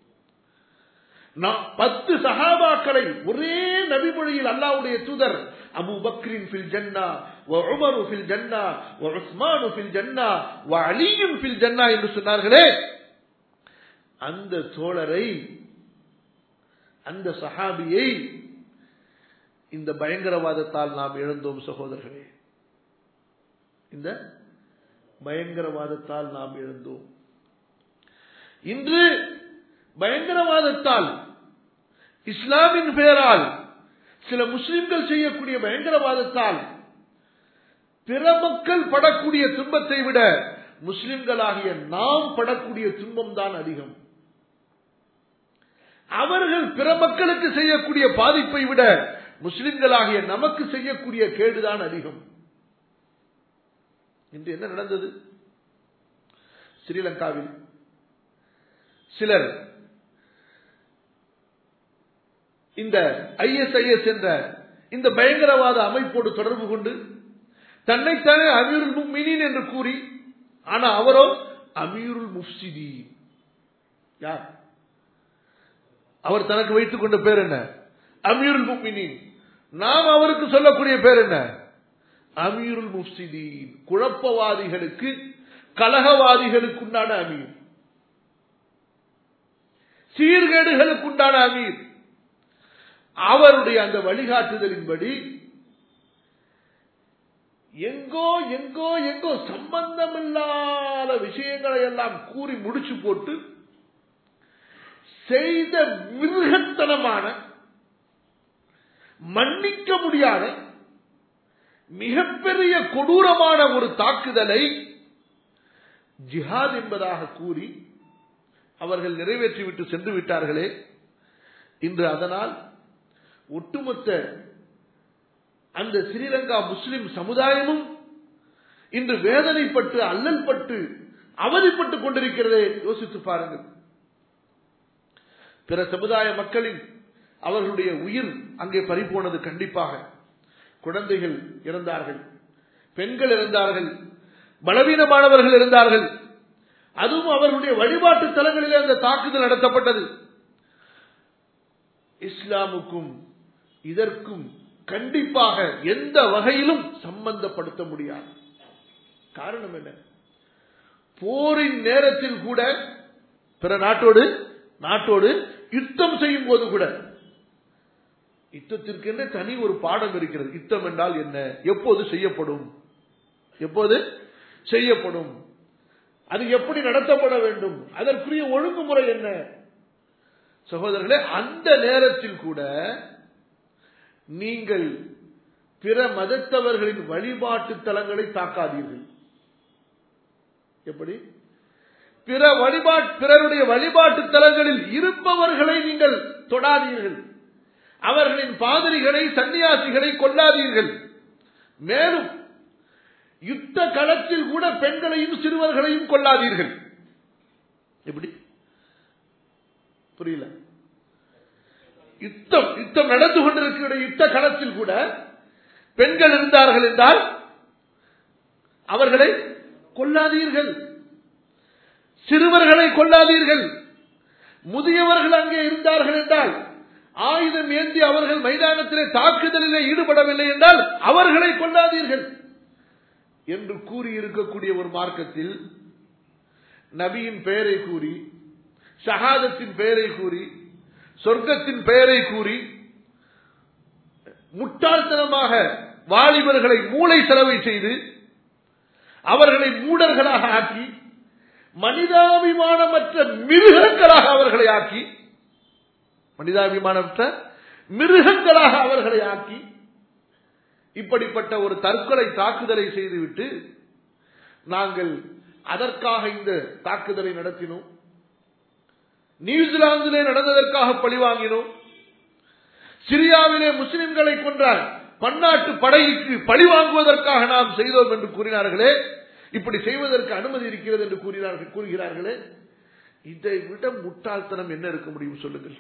நான் பத்து சஹாபாக்களை ஒரே நபிமொழியில் அல்லாவுடைய தூதர் அபு பக்ரின் ஃபில் ஜன்னா வ உமரு ஃபில் ஜன்னா வ உஸ்மானு ஃபில் ஜன்னா வ அலியும் ஃபில் ஜன்னா என்று சொன்னார்களே அந்த தோழரை அந்த சஹாபியை இந்த பயங்கரவாதத்தால் நாம் இழந்தோம் சகோதரர்களே இந்த பயங்கரவாதத்தால் நாம் இழந்தோம் இன்று பயங்கரவாதத்தால் இஸ்லாமின் பெயரால் சில முஸ்லிம்கள் செய்யக்கூடிய பயங்கரவாதத்தால் பிற மக்கள் படக்கூடிய துன்பத்தை விட முஸ்லிம்களாகிய நாம் படக்கூடிய துன்பம் தான் அதிகம் அவர்கள் பிற மக்களுக்கு செய்யக்கூடிய பாதிப்பை விட முஸ்லிம்களாகிய நமக்கு செய்யக்கூடிய கேடுதான் அதிகம் இன்று என்ன நடந்தது ஸ்ரீலங்காவில் சிலர் இந்த ஐஎஸ்ஐஎஸ் என்ற இந்த பயங்கரவாத அமைப்போடு தொடர்பு கொண்டு தன்னைத்தானே அமீருல் முக்மினின் என்று கூறி ஆனா அவரோ அமீருல் முஃப்சிதி யார் அவர் தனக்கு வைத்துக் கொண்ட பேர் என்ன அமீருல் முக்மினின் நாம் அவருக்கு சொல்லக்கூடிய பேர் என்ன அமீருல் முஃப்சிதீன் குழப்பவாதிகளுக்கு கலகவாதிகளுக்கு உண்டான அமீர் சீர்கேடுகளுக்கு உண்டான அமீர் அவருடைய அந்த வழிகாட்டுதலின்படி எங்கோ எங்கோ எங்கோ சம்பந்தமில்லாத விஷயங்களை எல்லாம் கூறி முடிச்சு போட்டு செய்த மிருகத்தனமான மன்னிக்க முடியாத மிகப்பெரிய கொடூரமான ஒரு தாக்குதலை ஜிஹாத் என்பதாக கூறி அவர்கள் நிறைவேற்றிவிட்டு சென்று விட்டார்களே இன்று அதனால் ஒட்டுமொத்த அந்த ஸ்ரீலங்கா முஸ்லிம் சமுதாயமும் இன்று வேதனைப்பட்டு அல்லல் பட்டு அவதிப்பட்டுக் கொண்டிருக்கிறதே யோசித்து பாருங்கள் பிற சமுதாய மக்களின் அவர்களுடைய உயிர் அங்கே பறிபோனது கண்டிப்பாக குழந்தைகள் இறந்தார்கள் பெண்கள் இறந்தார்கள் பலவீனமானவர்கள் இருந்தார்கள் அதுவும் அவர்களுடைய வழிபாட்டு தலங்களிலே அந்த தாக்குதல் நடத்தப்பட்டது இஸ்லாமுக்கும் இதற்கும் கண்டிப்பாக எந்த வகையிலும் சம்பந்தப்படுத்த முடியாது காரணம் என்ன போரின் நேரத்தில் கூட பிற நாட்டோடு நாட்டோடு யுத்தம் செய்யும் போது கூட யுத்தத்திற்கென்று தனி ஒரு பாடம் இருக்கிறது யுத்தம் என்றால் என்ன எப்போது செய்யப்படும் எப்போது செய்யப்படும் அது எப்படி நடத்தப்பட வேண்டும் அதற்குரிய ஒழுங்குமுறை என்ன சகோதரர்களே அந்த நேரத்தில் கூட நீங்கள் பிற மதத்தவர்களின் வழிபாட்டு தலங்களை தாக்காதீர்கள் எப்படி பிற வழிபாட்டு பிறருடைய வழிபாட்டு தலங்களில் இருப்பவர்களை நீங்கள் தொடாதீர்கள் அவர்களின் பாதிரிகளை சன்னியாசிகளை கொல்லாதீர்கள் மேலும் யுத்த களத்தில் கூட பெண்களையும் சிறுவர்களையும் கொல்லாதீர்கள் எப்படி புரியல யுத்தம் யுத்தம் நடந்து கொண்டிருக்கிற யுத்த களத்தில் கூட பெண்கள் இருந்தார்கள் என்றால் அவர்களை கொல்லாதீர்கள் சிறுவர்களை கொல்லாதீர்கள் முதியவர்கள் அங்கே இருந்தார்கள் என்றால் ஆயுதம் ஏந்தி அவர்கள் மைதானத்திலே தாக்குதலிலே ஈடுபடவில்லை என்றால் அவர்களை கொல்லாதீர்கள் என்று கூறியிருக்கக்கூடிய ஒரு மார்க்கத்தில் நபியின் பெயரை கூறி ஷஹாதத்தின் பெயரை கூறி சொர்க்கத்தின் பெயரை கூறி முட்டாள்தனமாக வாலிபர்களை மூளை செலவை செய்து அவர்களை மூடர்களாக ஆக்கி மனிதாபிமானமற்ற மிருகங்களாக அவர்களை ஆக்கி மனிதாபிமானமற்ற மிருகங்களாக அவர்களை ஆக்கி இப்படிப்பட்ட ஒரு தற்கொலை தாக்குதலை செய்துவிட்டு நாங்கள் அதற்காக இந்த தாக்குதலை நடத்தினோம் நியூசிலாந்திலே நடந்ததற்காக பழிவாங்கினோம் சிரியாவிலே முஸ்லிம்களை கொன்றார் பன்னாட்டு படைக்கு பழி வாங்குவதற்காக நாம் செய்தோம் என்று கூறினார்களே இப்படி செய்வதற்கு அனுமதி இருக்கிறது என்று கூறினார்கள் கூறுகிறார்களே இதை விட முட்டாள்தனம் என்ன இருக்க முடியும் சொல்லுங்கள்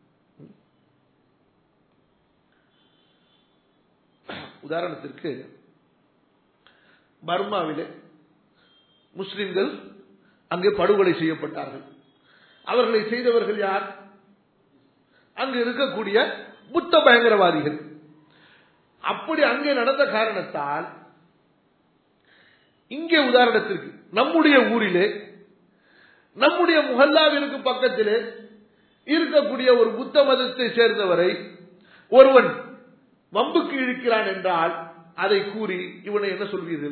உதாரணத்திற்கு பர்மாவிலே முஸ்லிம்கள் அங்கே படுகொலை செய்யப்பட்டார்கள் அவர்களை செய்தவர்கள் யார் அங்கு இருக்கக்கூடிய புத்த பயங்கரவாதிகள் அப்படி அங்கே நடந்த காரணத்தால் இங்கே உதாரணத்திற்கு நம்முடைய ஊரிலே நம்முடைய முகல்லாவிற்கு பக்கத்திலே இருக்கக்கூடிய ஒரு புத்த மதத்தை சேர்ந்தவரை ஒருவன் வம்புக்கு இழுக்கிறான் என்றால் அதை கூறி இவனை என்ன சொல்வீர்கள்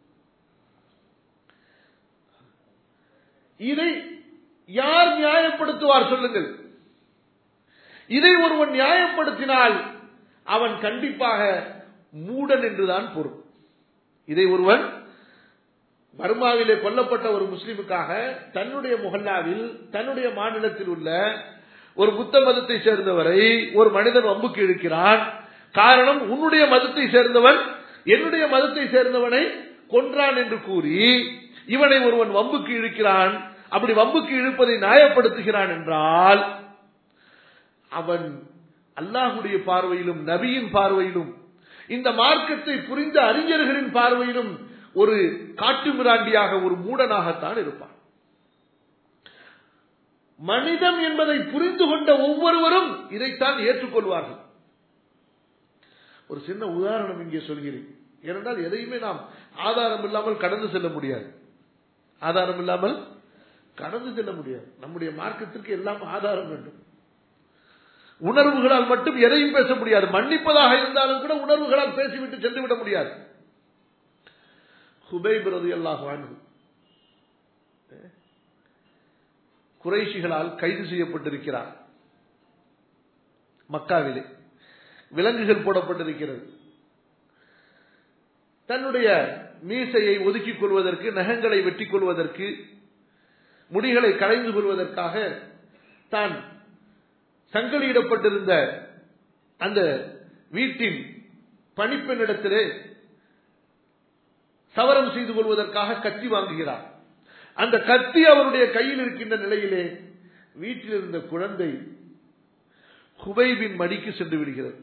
இதை யார் நியாயப்படுத்துவார் சொல்லுங்கள் இதை ஒருவன் நியாயப்படுத்தினால் அவன் கண்டிப்பாக மூடன் என்றுதான் பொருள் இதை ஒருவன் பர்மாவிலே கொல்லப்பட்ட ஒரு முஸ்லிமுக்காக தன்னுடைய முகல்லாவில் தன்னுடைய மாநிலத்தில் உள்ள ஒரு புத்த மதத்தை சேர்ந்தவரை ஒரு மனிதன் வம்புக்கு இழுக்கிறான் காரணம் உன்னுடைய மதத்தை சேர்ந்தவன் என்னுடைய மதத்தை சேர்ந்தவனை கொன்றான் என்று கூறி இவனை ஒருவன் வம்புக்கு இழுக்கிறான் அப்படி வம்புக்கு இழுப்பதை நியாயப்படுத்துகிறான் என்றால் அவன் அல்லாஹுடைய பார்வையிலும் நபியின் பார்வையிலும் இந்த மார்க்கத்தை புரிந்த அறிஞர்களின் பார்வையிலும் ஒரு காட்டு மிராண்டியாக ஒரு மூடனாகத்தான் இருப்பான் மனிதம் என்பதை புரிந்து கொண்ட ஒவ்வொருவரும் இதைத்தான் ஏற்றுக்கொள்வார்கள் ஒரு சின்ன உதாரணம் இங்கே சொல்கிறேன் ஏனென்றால் எதையுமே நாம் ஆதாரம் இல்லாமல் கடந்து செல்ல முடியாது ஆதாரம் இல்லாமல் கடந்து செல்ல முடியாது நம்முடைய மார்க்கத்திற்கு எல்லாம் ஆதாரம் வேண்டும் உணர்வுகளால் மட்டும் எதையும் பேச முடியாது மன்னிப்பதாக இருந்தாலும் கூட உணர்வுகளால் பேசிவிட்டு சென்று விட முடியாது ஹுபைப் ரதி அல்லாஹ் குறைஷிகளால் கைது செய்யப்பட்டிருக்கிறார் மக்காவிலே விலங்குகள் போடப்பட்டிருக்கிறது தன்னுடைய மீசையை ஒதுக்கிக் கொள்வதற்கு நகங்களை வெட்டிக் கொள்வதற்கு முடிகளை களைந்து கொள்வதற்காக தான் சங்கிலியிடப்பட்டிருந்த அந்த வீட்டின் பணிப்பெண்ணிடத்திலே சவரம் செய்து கொள்வதற்காக கத்தி வாங்குகிறார் அந்த கத்தி அவருடைய கையில் இருக்கின்ற நிலையிலே வீட்டில் இருந்த குழந்தை குபைபின் மடிக்கு சென்று விடுகிறது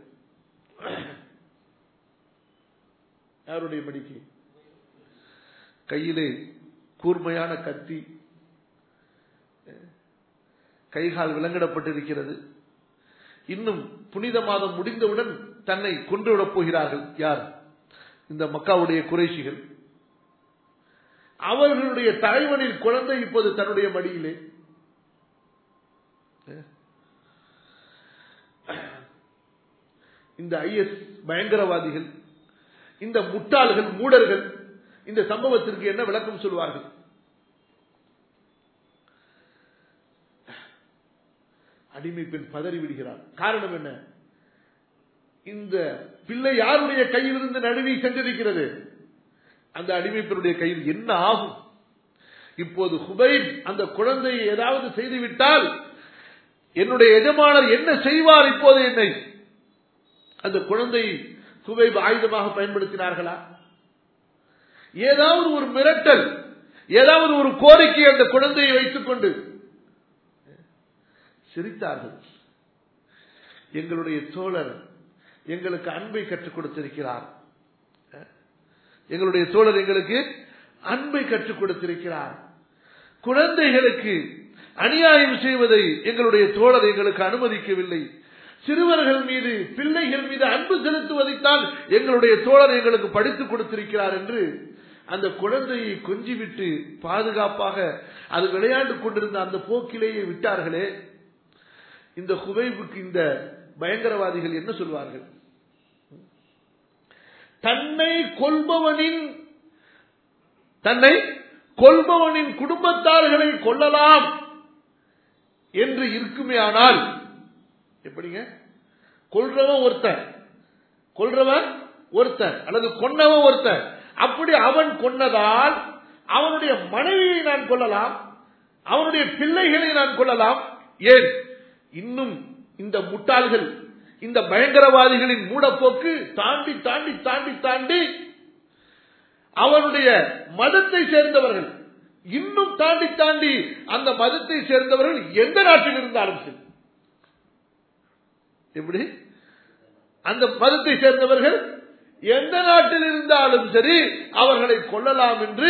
யாருடைய மடிக்கு கையிலே கூர்மையான கத்தி கைகால் விலங்கிடப்பட்டிருக்கிறது இன்னும் புனித மாதம் முடிந்தவுடன் தன்னை கொன்றுவிடப் போகிறார்கள் யார் இந்த மக்காவுடைய குறைசிகள் அவர்களுடைய தலைவனின் குழந்தை இப்போது தன்னுடைய மடியிலே இந்த ஐஎஸ் பயங்கரவாதிகள் இந்த முட்டாள்கள் மூடர்கள் இந்த சம்பவத்திற்கு என்ன விளக்கம் சொல்வார்கள் அடிமை பெண் பதறி விடுகிறார் காரணம் என்ன இந்த பிள்ளை யாருடைய கையிலிருந்து நழுவி சென்றிருக்கிறது அந்த அடிமை பெண்ணுடைய கையில் என்ன ஆகும் இப்போது ஹுபைப் அந்த குழந்தையை ஏதாவது செய்துவிட்டால் என்னுடைய எஜமானர் என்ன செய்வார் இப்போது என்னை அந்த குழந்தை ஹுபைப் ஆயுதமாக பயன்படுத்தினார்களா ஏதாவது ஒரு மிரட்டல் ஏதாவது ஒரு கோரிக்கை அந்த குழந்தையை வைத்துக் கொண்டு சிரித்தார்கள் எங்களுடைய தோழர் எங்களுக்கு அன்பை கற்றுக் கொடுத்திருக்கிறார் எங்களுடைய தோழர் எங்களுக்கு அன்பை கற்றுக் கொடுத்திருக்கிறார் குழந்தைகளுக்கு அநியாயம் செய்வதை எங்களுடைய தோழர் எங்களுக்கு அனுமதிக்கவில்லை சிறுவர்கள் மீது பிள்ளைகள் மீது அன்பு செலுத்துவதைத்தான் எங்களுடைய தோழர் எங்களுக்கு படித்துக் கொடுத்திருக்கிறார் என்று அந்த குழந்தையை கொஞ்சிவிட்டு பாதுகாப்பாக அது விளையாண்டு கொண்டிருந்த அந்த போக்கிலேயே விட்டார்களே இந்த ஹுபைபுக்கு இந்த பயங்கரவாதிகள் என்ன சொல்வார்கள் தன்னை கொல்பவனின் தன்னை கொல்பவனின் குடும்பத்தார்களை கொல்லலாம் என்று இருக்குமே ஆனால் எப்படிங்க கொல்றவன் ஒருத்தன் கொல்றவன் ஒருத்தன் அல்லது கொன்னவன் ஒருத்தன் அப்படி அவன் கொன்னதால் அவனுடைய மனைவியை நான் கொள்ளலாம் அவனுடைய பிள்ளைகளை நான் கொள்ளலாம் ஏன் இன்னும் இந்த முட்டாள்கள் இந்த பயங்கரவாதிகளின் மூடப்போக்கு தாண்டி தாண்டி தாண்டி தாண்டி அவனுடைய மதத்தை சேர்ந்தவர்கள் இன்னும் தாண்டி தாண்டி அந்த மதத்தை சேர்ந்தவர்கள் எந்த நாட்டில் இருந்தாலும் சரி எப்படி அந்த மதத்தை சேர்ந்தவர்கள் எந்த நாட்டில் இருந்தாலும் சரி அவர்களை கொல்லலாம் என்று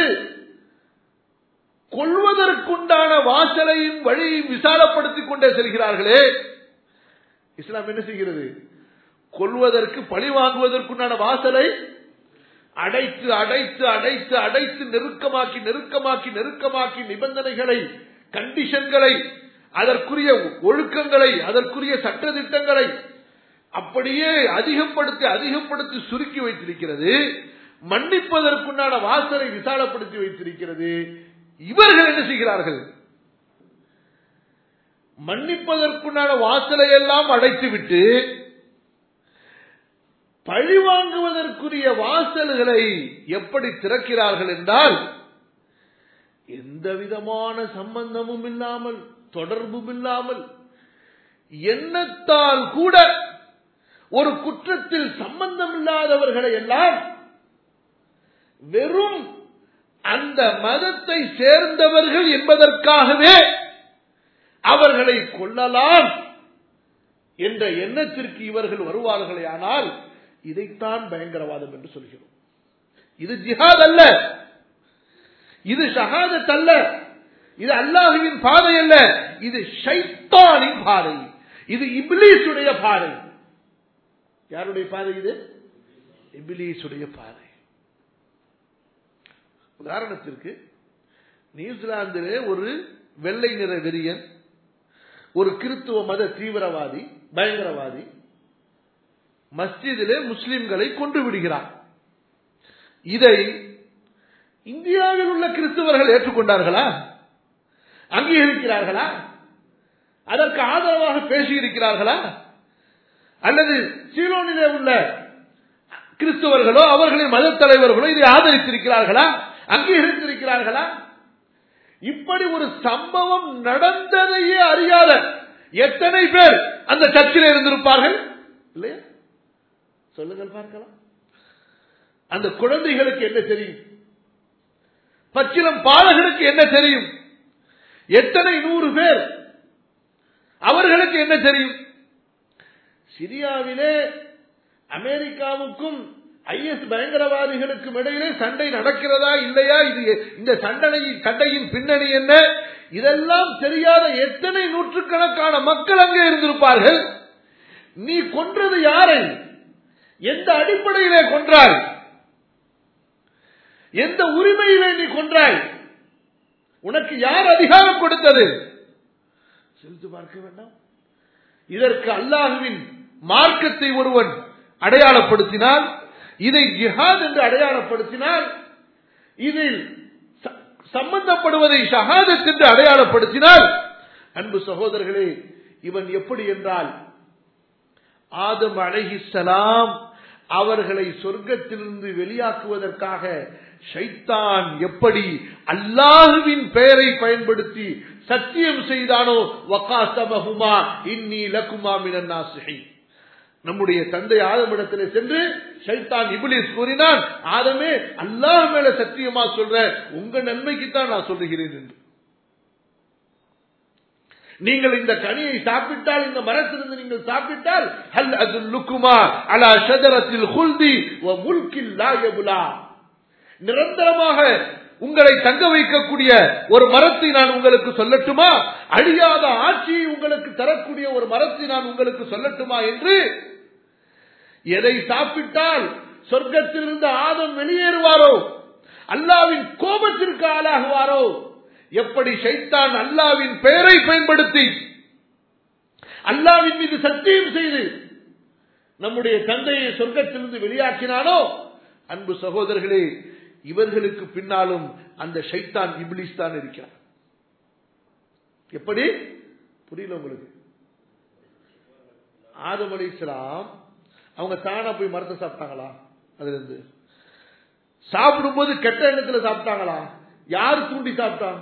கொள்வதற்குண்டான வாசலையும் வழியையும் விசாலப்படுத்திக் கொண்டே செல்கிறார்களே இஸ்லாம் என்ன செய்கிறது கொள்வதற்கு பழி வாங்குவதற்குண்டான வாசலை அடைத்து அடைத்து அடைத்து அடைத்து நெருக்கமாக்கி நெருக்கமாக்கி நெருக்கமாக்கி நிபந்தனைகளை கண்டிஷன்களை அதற்குரிய ஒழுக்கங்களை அதற்குரிய சட்ட திட்டங்களை அப்படியே அதிகப்படுத்தி அதிகப்படுத்தி சுருக்கி வைத்திருக்கிறது மன்னிப்பதற்குண்டான வாசலை விசாலப்படுத்தி வைத்திருக்கிறது இவர்கள் என்ன செய்கிறார்கள் மன்னிப்பதற்குண்டான வாசலை எல்லாம் அடைத்துவிட்டு பழி வாங்குவதற்குரிய வாசல்களை எப்படி திறக்கிறார்கள் என்றால் எந்த விதமான சம்பந்தமும் இல்லாமல் தொடர்பும் இல்லாமல் எண்ணத்தால் கூட ஒரு குற்றத்தில் சம்பந்தம் இல்லாதவர்களை எல்லாம் வெறும் அந்த மதத்தை சேர்ந்தவர்கள் என்பதற்காகவே அவர்களை கொள்ளலாம் என்ற எண்ணத்திற்கு இவர்கள் வருவார்களே ஆனால் இதைத்தான் பயங்கரவாதம் என்று சொல்கிறோம் இது ஜிஹாத் அல்ல இது ஷஹாதத் அல்ல இது அல்லாஹுவின் பாதை அல்ல இது ஷைத்தானின் பாதை இது இபிலீசுடைய பாதை யாருடைய பாதை இது இபிலீசுடைய பாதை உதாரணத்திற்கு நியூசிலாந்திலே ஒரு வெள்ளை நிற வெறியன் ஒரு கிறித்துவ மத தீவிரவாதி பயங்கரவாதி மஸ்ஜிதிலே முஸ்லிம்களை கொண்டு விடுகிறார் இதை இந்தியாவில் உள்ள கிறிஸ்தவர்கள் ஏற்றுக்கொண்டார்களா அங்கீகரிக்கிறார்களா அதற்கு ஆதரவாக பேசியிருக்கிறார்களா அல்லது சீலோனிலே உள்ள கிறிஸ்தவர்களோ அவர்களின் மத தலைவர்களோ இதை ஆதரித்திருக்கிறார்களா அங்கீகரித்திருக்கிறார்களா இப்படி ஒரு சம்பவம் நடந்ததையே அறியாத எத்தனை பேர் அந்த சர்ச்சில் இருந்திருப்பார்கள் இல்லையா சொல்லுங்கள் பார்க்கலாம் அந்த குழந்தைகளுக்கு என்ன தெரியும் பச்சிலம் பாலகனுக்கு என்ன தெரியும் எத்தனை நூறு பேர் அவர்களுக்கு என்ன தெரியும் சிரியாவிலே அமெரிக்காவுக்கும் ஐஎஸ் பயங்கரவாதிகளுக்கும் இடையிலே சண்டை நடக்கிறதா இல்லையா இது இந்த சண்டனை சண்டையின் பின்னணி என்ன இதெல்லாம் தெரியாத எத்தனை நூற்றுக்கணக்கான மக்கள் அங்கே இருந்திருப்பார்கள் நீ கொன்றது யாரை எந்த அடிப்படையிலே கொன்றாய் எந்த உரிமையிலே நீ கொன்றாய் உனக்கு யார் அதிகாரம் கொடுத்தது சிரித்து பார்க்க வேண்டாம் இதற்கு அல்லாஹுவின் மார்க்கத்தை ஒருவன் அடையாளப்படுத்தினால் இதை ஜிஹாத் என்று அடையாளப்படுத்தினால் இதில் சம்பந்தப்படுவதை ஷஹாதத் என்று அடையாளப்படுத்தினால் அன்பு சகோதரர்களே இவன் எப்படி என்றால் ஆதம் அழகிசலாம் அவர்களை சொர்க்கத்திலிருந்து வெளியாக்குவதற்காக ஷைத்தான் எப்படி அல்லாஹுவின் பெயரை பயன்படுத்தி சத்தியம் செய்தானோ வகாசமஹுமா இன்னி லக்குமா மினன் நாசிஹி நம்முடைய தந்தை ஆதமிடத்தில் சென்று ஷைத்தான் இபிலிஸ் கூறினான் ஆதமே அல்லாஹ் மேல சத்தியமா சொல்ற உங்க நன்மைக்கு தான் நான் சொல்லுகிறேன் என்று நீங்கள் இந்த கனியை சாப்பிட்டால் இந்த மரத்திலிருந்து நீங்கள் சாப்பிட்டால் ஹல் அது லுக்குமா அலா ஷஜரத்தில் ஹுல்தி முல்கில் லாயபுலா நிரந்தரமாக உங்களை தங்க வைக்கக்கூடிய ஒரு மரத்தை நான் உங்களுக்கு சொல்லட்டுமா அழியாத ஆட்சியை உங்களுக்கு தரக்கூடிய ஒரு மரத்தை நான் உங்களுக்கு சொல்லட்டுமா என்று எதை சாப்பிட்டால் சொர்க்கத்திலிருந்து ஆதம் வெளியேறுவாரோ அல்லாவின் கோபத்திற்கு ஆளாகுவாரோ எப்படி ஷைத்தான் அல்லாவின் பெயரை பயன்படுத்தி அல்லாவின் மீது சத்தியம் செய்து நம்முடைய தந்தையை சொர்க்கத்திலிருந்து வெளியாக்கினானோ அன்பு சகோதரர்களே இவர்களுக்கு பின்னாலும் அந்த ஷைத்தான் இப்லிஸ் தான் இருக்கிறார் எப்படி புரியல உங்களுக்கு ஆதம் அலிஸ்லாம் அவங்க தானா போய் மரத்தை சாப்பிட்டாங்களா அதுல இருந்து சாப்பிடும்போது கெட்ட எண்ணத்துல சாப்பிட்டாங்களா யார் தூண்டி சாப்பிட்டான்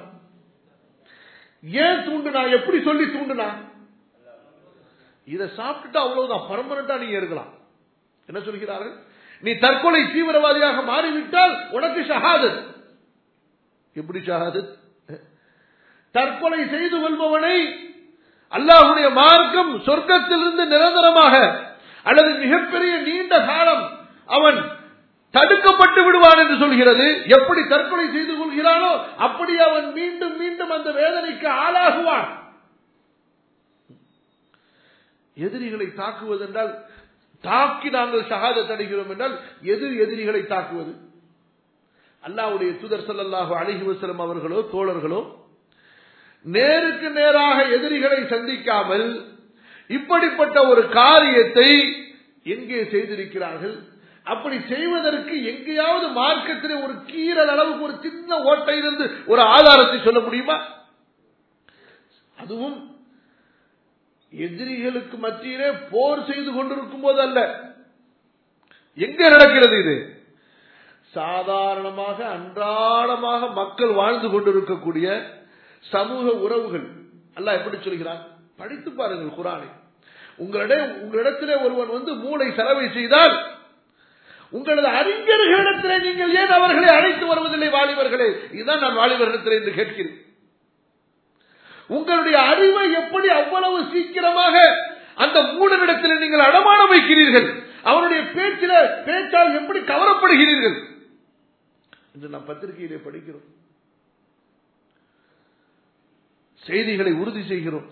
ஏன் தூண்டுனா எப்படி சொல்லி தூண்டுனா இதை சாப்பிட்டுட்டு அவ்வளவுதான் பர்மனண்டா நீங்க இருக்கலாம் என்ன சொல்கிறார்கள் நீ தற்கொலை தீவிரவாதியாக மாறிவிட்டால் உனக்கு ஷஹாதத் எப்படி ஷஹாதத் தற்கொலை செய்து கொள்பவனை அல்லாஹுடைய மார்க்கம் சொர்க்கத்திலிருந்து நிரந்தரமாக அல்லது மிகப்பெரிய நீண்ட காலம் அவன் தடுக்கப்பட்டு விடுவான் என்று சொல்கிறது எப்படி தற்கொலை செய்து கொள்கிறானோ அப்படி அவன் மீண்டும் மீண்டும் அந்த வேதனைக்கு ஆளாகுவான் எதிரிகளை தாக்குவது என்றால் தாக்கி நாங்கள் ஷஹாத தடைகிறோம் என்றால் எது எதிரிகளை தாக்குவது அல்லாவுடைய தூதர் சல்லாஹு அலிஹி வசலம் அவர்களோ தோழர்களோ நேருக்கு நேராக எதிரிகளை சந்திக்காமல் இப்படிப்பட்ட ஒரு காரியத்தை எங்கே செய்திருக்கிறார்கள் அப்படி செய்வதற்கு எங்கேயாவது மார்க்கத்திலே ஒரு கீரல் அளவுக்கு ஒரு சின்ன ஓட்டை இருந்து ஒரு ஆதாரத்தை சொல்ல முடியுமா அதுவும் எதிரிகளுக்கு மத்தியிலே போர் செய்து கொண்டிருக்கும் போது அல்ல எங்க நடக்கிறது இது சாதாரணமாக அன்றாடமாக மக்கள் வாழ்ந்து கொண்டிருக்கக்கூடிய சமூக உறவுகள் அல்ல எப்படி சொல்கிறான் படித்து பாருங்கள் குரானை உங்களிடம் உங்களிடத்திலே ஒருவன் வந்து மூளை செலவை செய்தால் உங்களது அறிஞர்களிடத்திலே நீங்கள் ஏன் அவர்களை அழைத்து வருவதில்லை வாலிபர்களே இதுதான் நான் வாலிபர்களிடத்திலே என்று கேட்கிறேன் உங்களுடைய அறிவை எப்படி அவ்வளவு சீக்கிரமாக அந்த மூடனிடத்தில் நீங்கள் அடமானம் வைக்கிறீர்கள் அவனுடைய பேச்சில பேச்சால் எப்படி கவரப்படுகிறீர்கள் என்று நாம் பத்திரிகையிலே படிக்கிறோம் செய்திகளை உறுதி செய்கிறோம்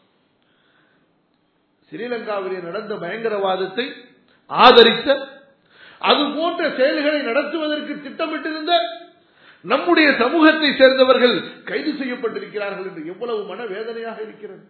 ஸ்ரீலங்காவிலே நடந்த பயங்கரவாதத்தை ஆதரித்த அது போன்ற செயல்களை நடத்துவதற்கு திட்டமிட்டிருந்த நம்முடைய சமூகத்தை சேர்ந்தவர்கள் கைது செய்யப்பட்டிருக்கிறார்கள் என்று எவ்வளவு மனவேதனையாக இருக்கிறது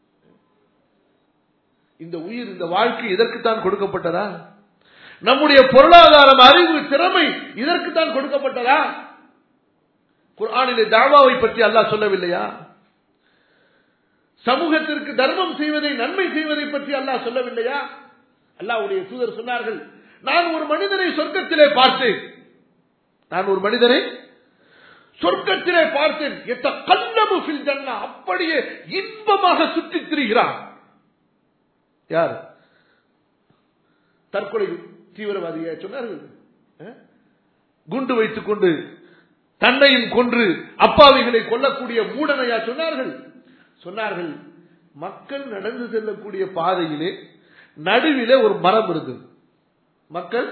இந்த உயிர் இந்த வாழ்க்கை இதற்குத்தான் கொடுக்கப்பட்டதா நம்முடைய பொருளாதாரம் அறிவு திறமை இதற்குத்தான் கொடுக்கப்பட்டதா குரானிலே தாவாவை பற்றி அல்லாஹ் சொல்லவில்லையா சமூகத்திற்கு தர்மம் செய்வதை நன்மை செய்வதை பற்றி அல்லாஹ் சொல்லவில்லையா அல்லாவுடைய தூதர் சொன்னார்கள் நான் ஒரு மனிதனை சொர்க்கத்திலே பார்த்தேன் நான் ஒரு மனிதனை சொர்க்கத்திலே பார்த்தேன் எத்த கல்லமு ஃபில் ஜன்னா அப்படியே இன்பமாக சுற்றித் திரிகிறான் யார் தற்கொலை தீவிரவாதியா சொன்னார்கள் குண்டு வைத்துக் கொண்டு தன்னையும் கொன்று அப்பாவிகளை கொல்லக்கூடிய மூடனையா சொன்னார்கள் சொன்னார்கள் மக்கள் நடந்து செல்லக்கூடிய பாதையிலே நடுவிலே ஒரு மரம் இருந்தது மக்கள்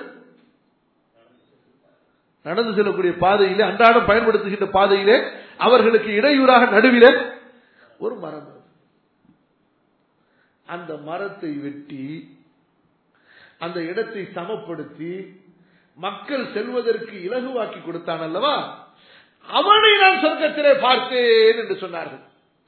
நடந்து செல்லக்கூடிய பாதையிலே அன்றாடம் பயன்படுத்துகின்ற பாதையிலே அவர்களுக்கு இடையூறாக நடுவிலே ஒரு மரம் அந்த மரத்தை வெட்டி அந்த இடத்தை சமப்படுத்தி மக்கள் செல்வதற்கு இலகுவாக்கி கொடுத்தான் அல்லவா அவனை நான் சொர்க்கத்திலே பார்த்தேன் என்று சொன்னார்கள்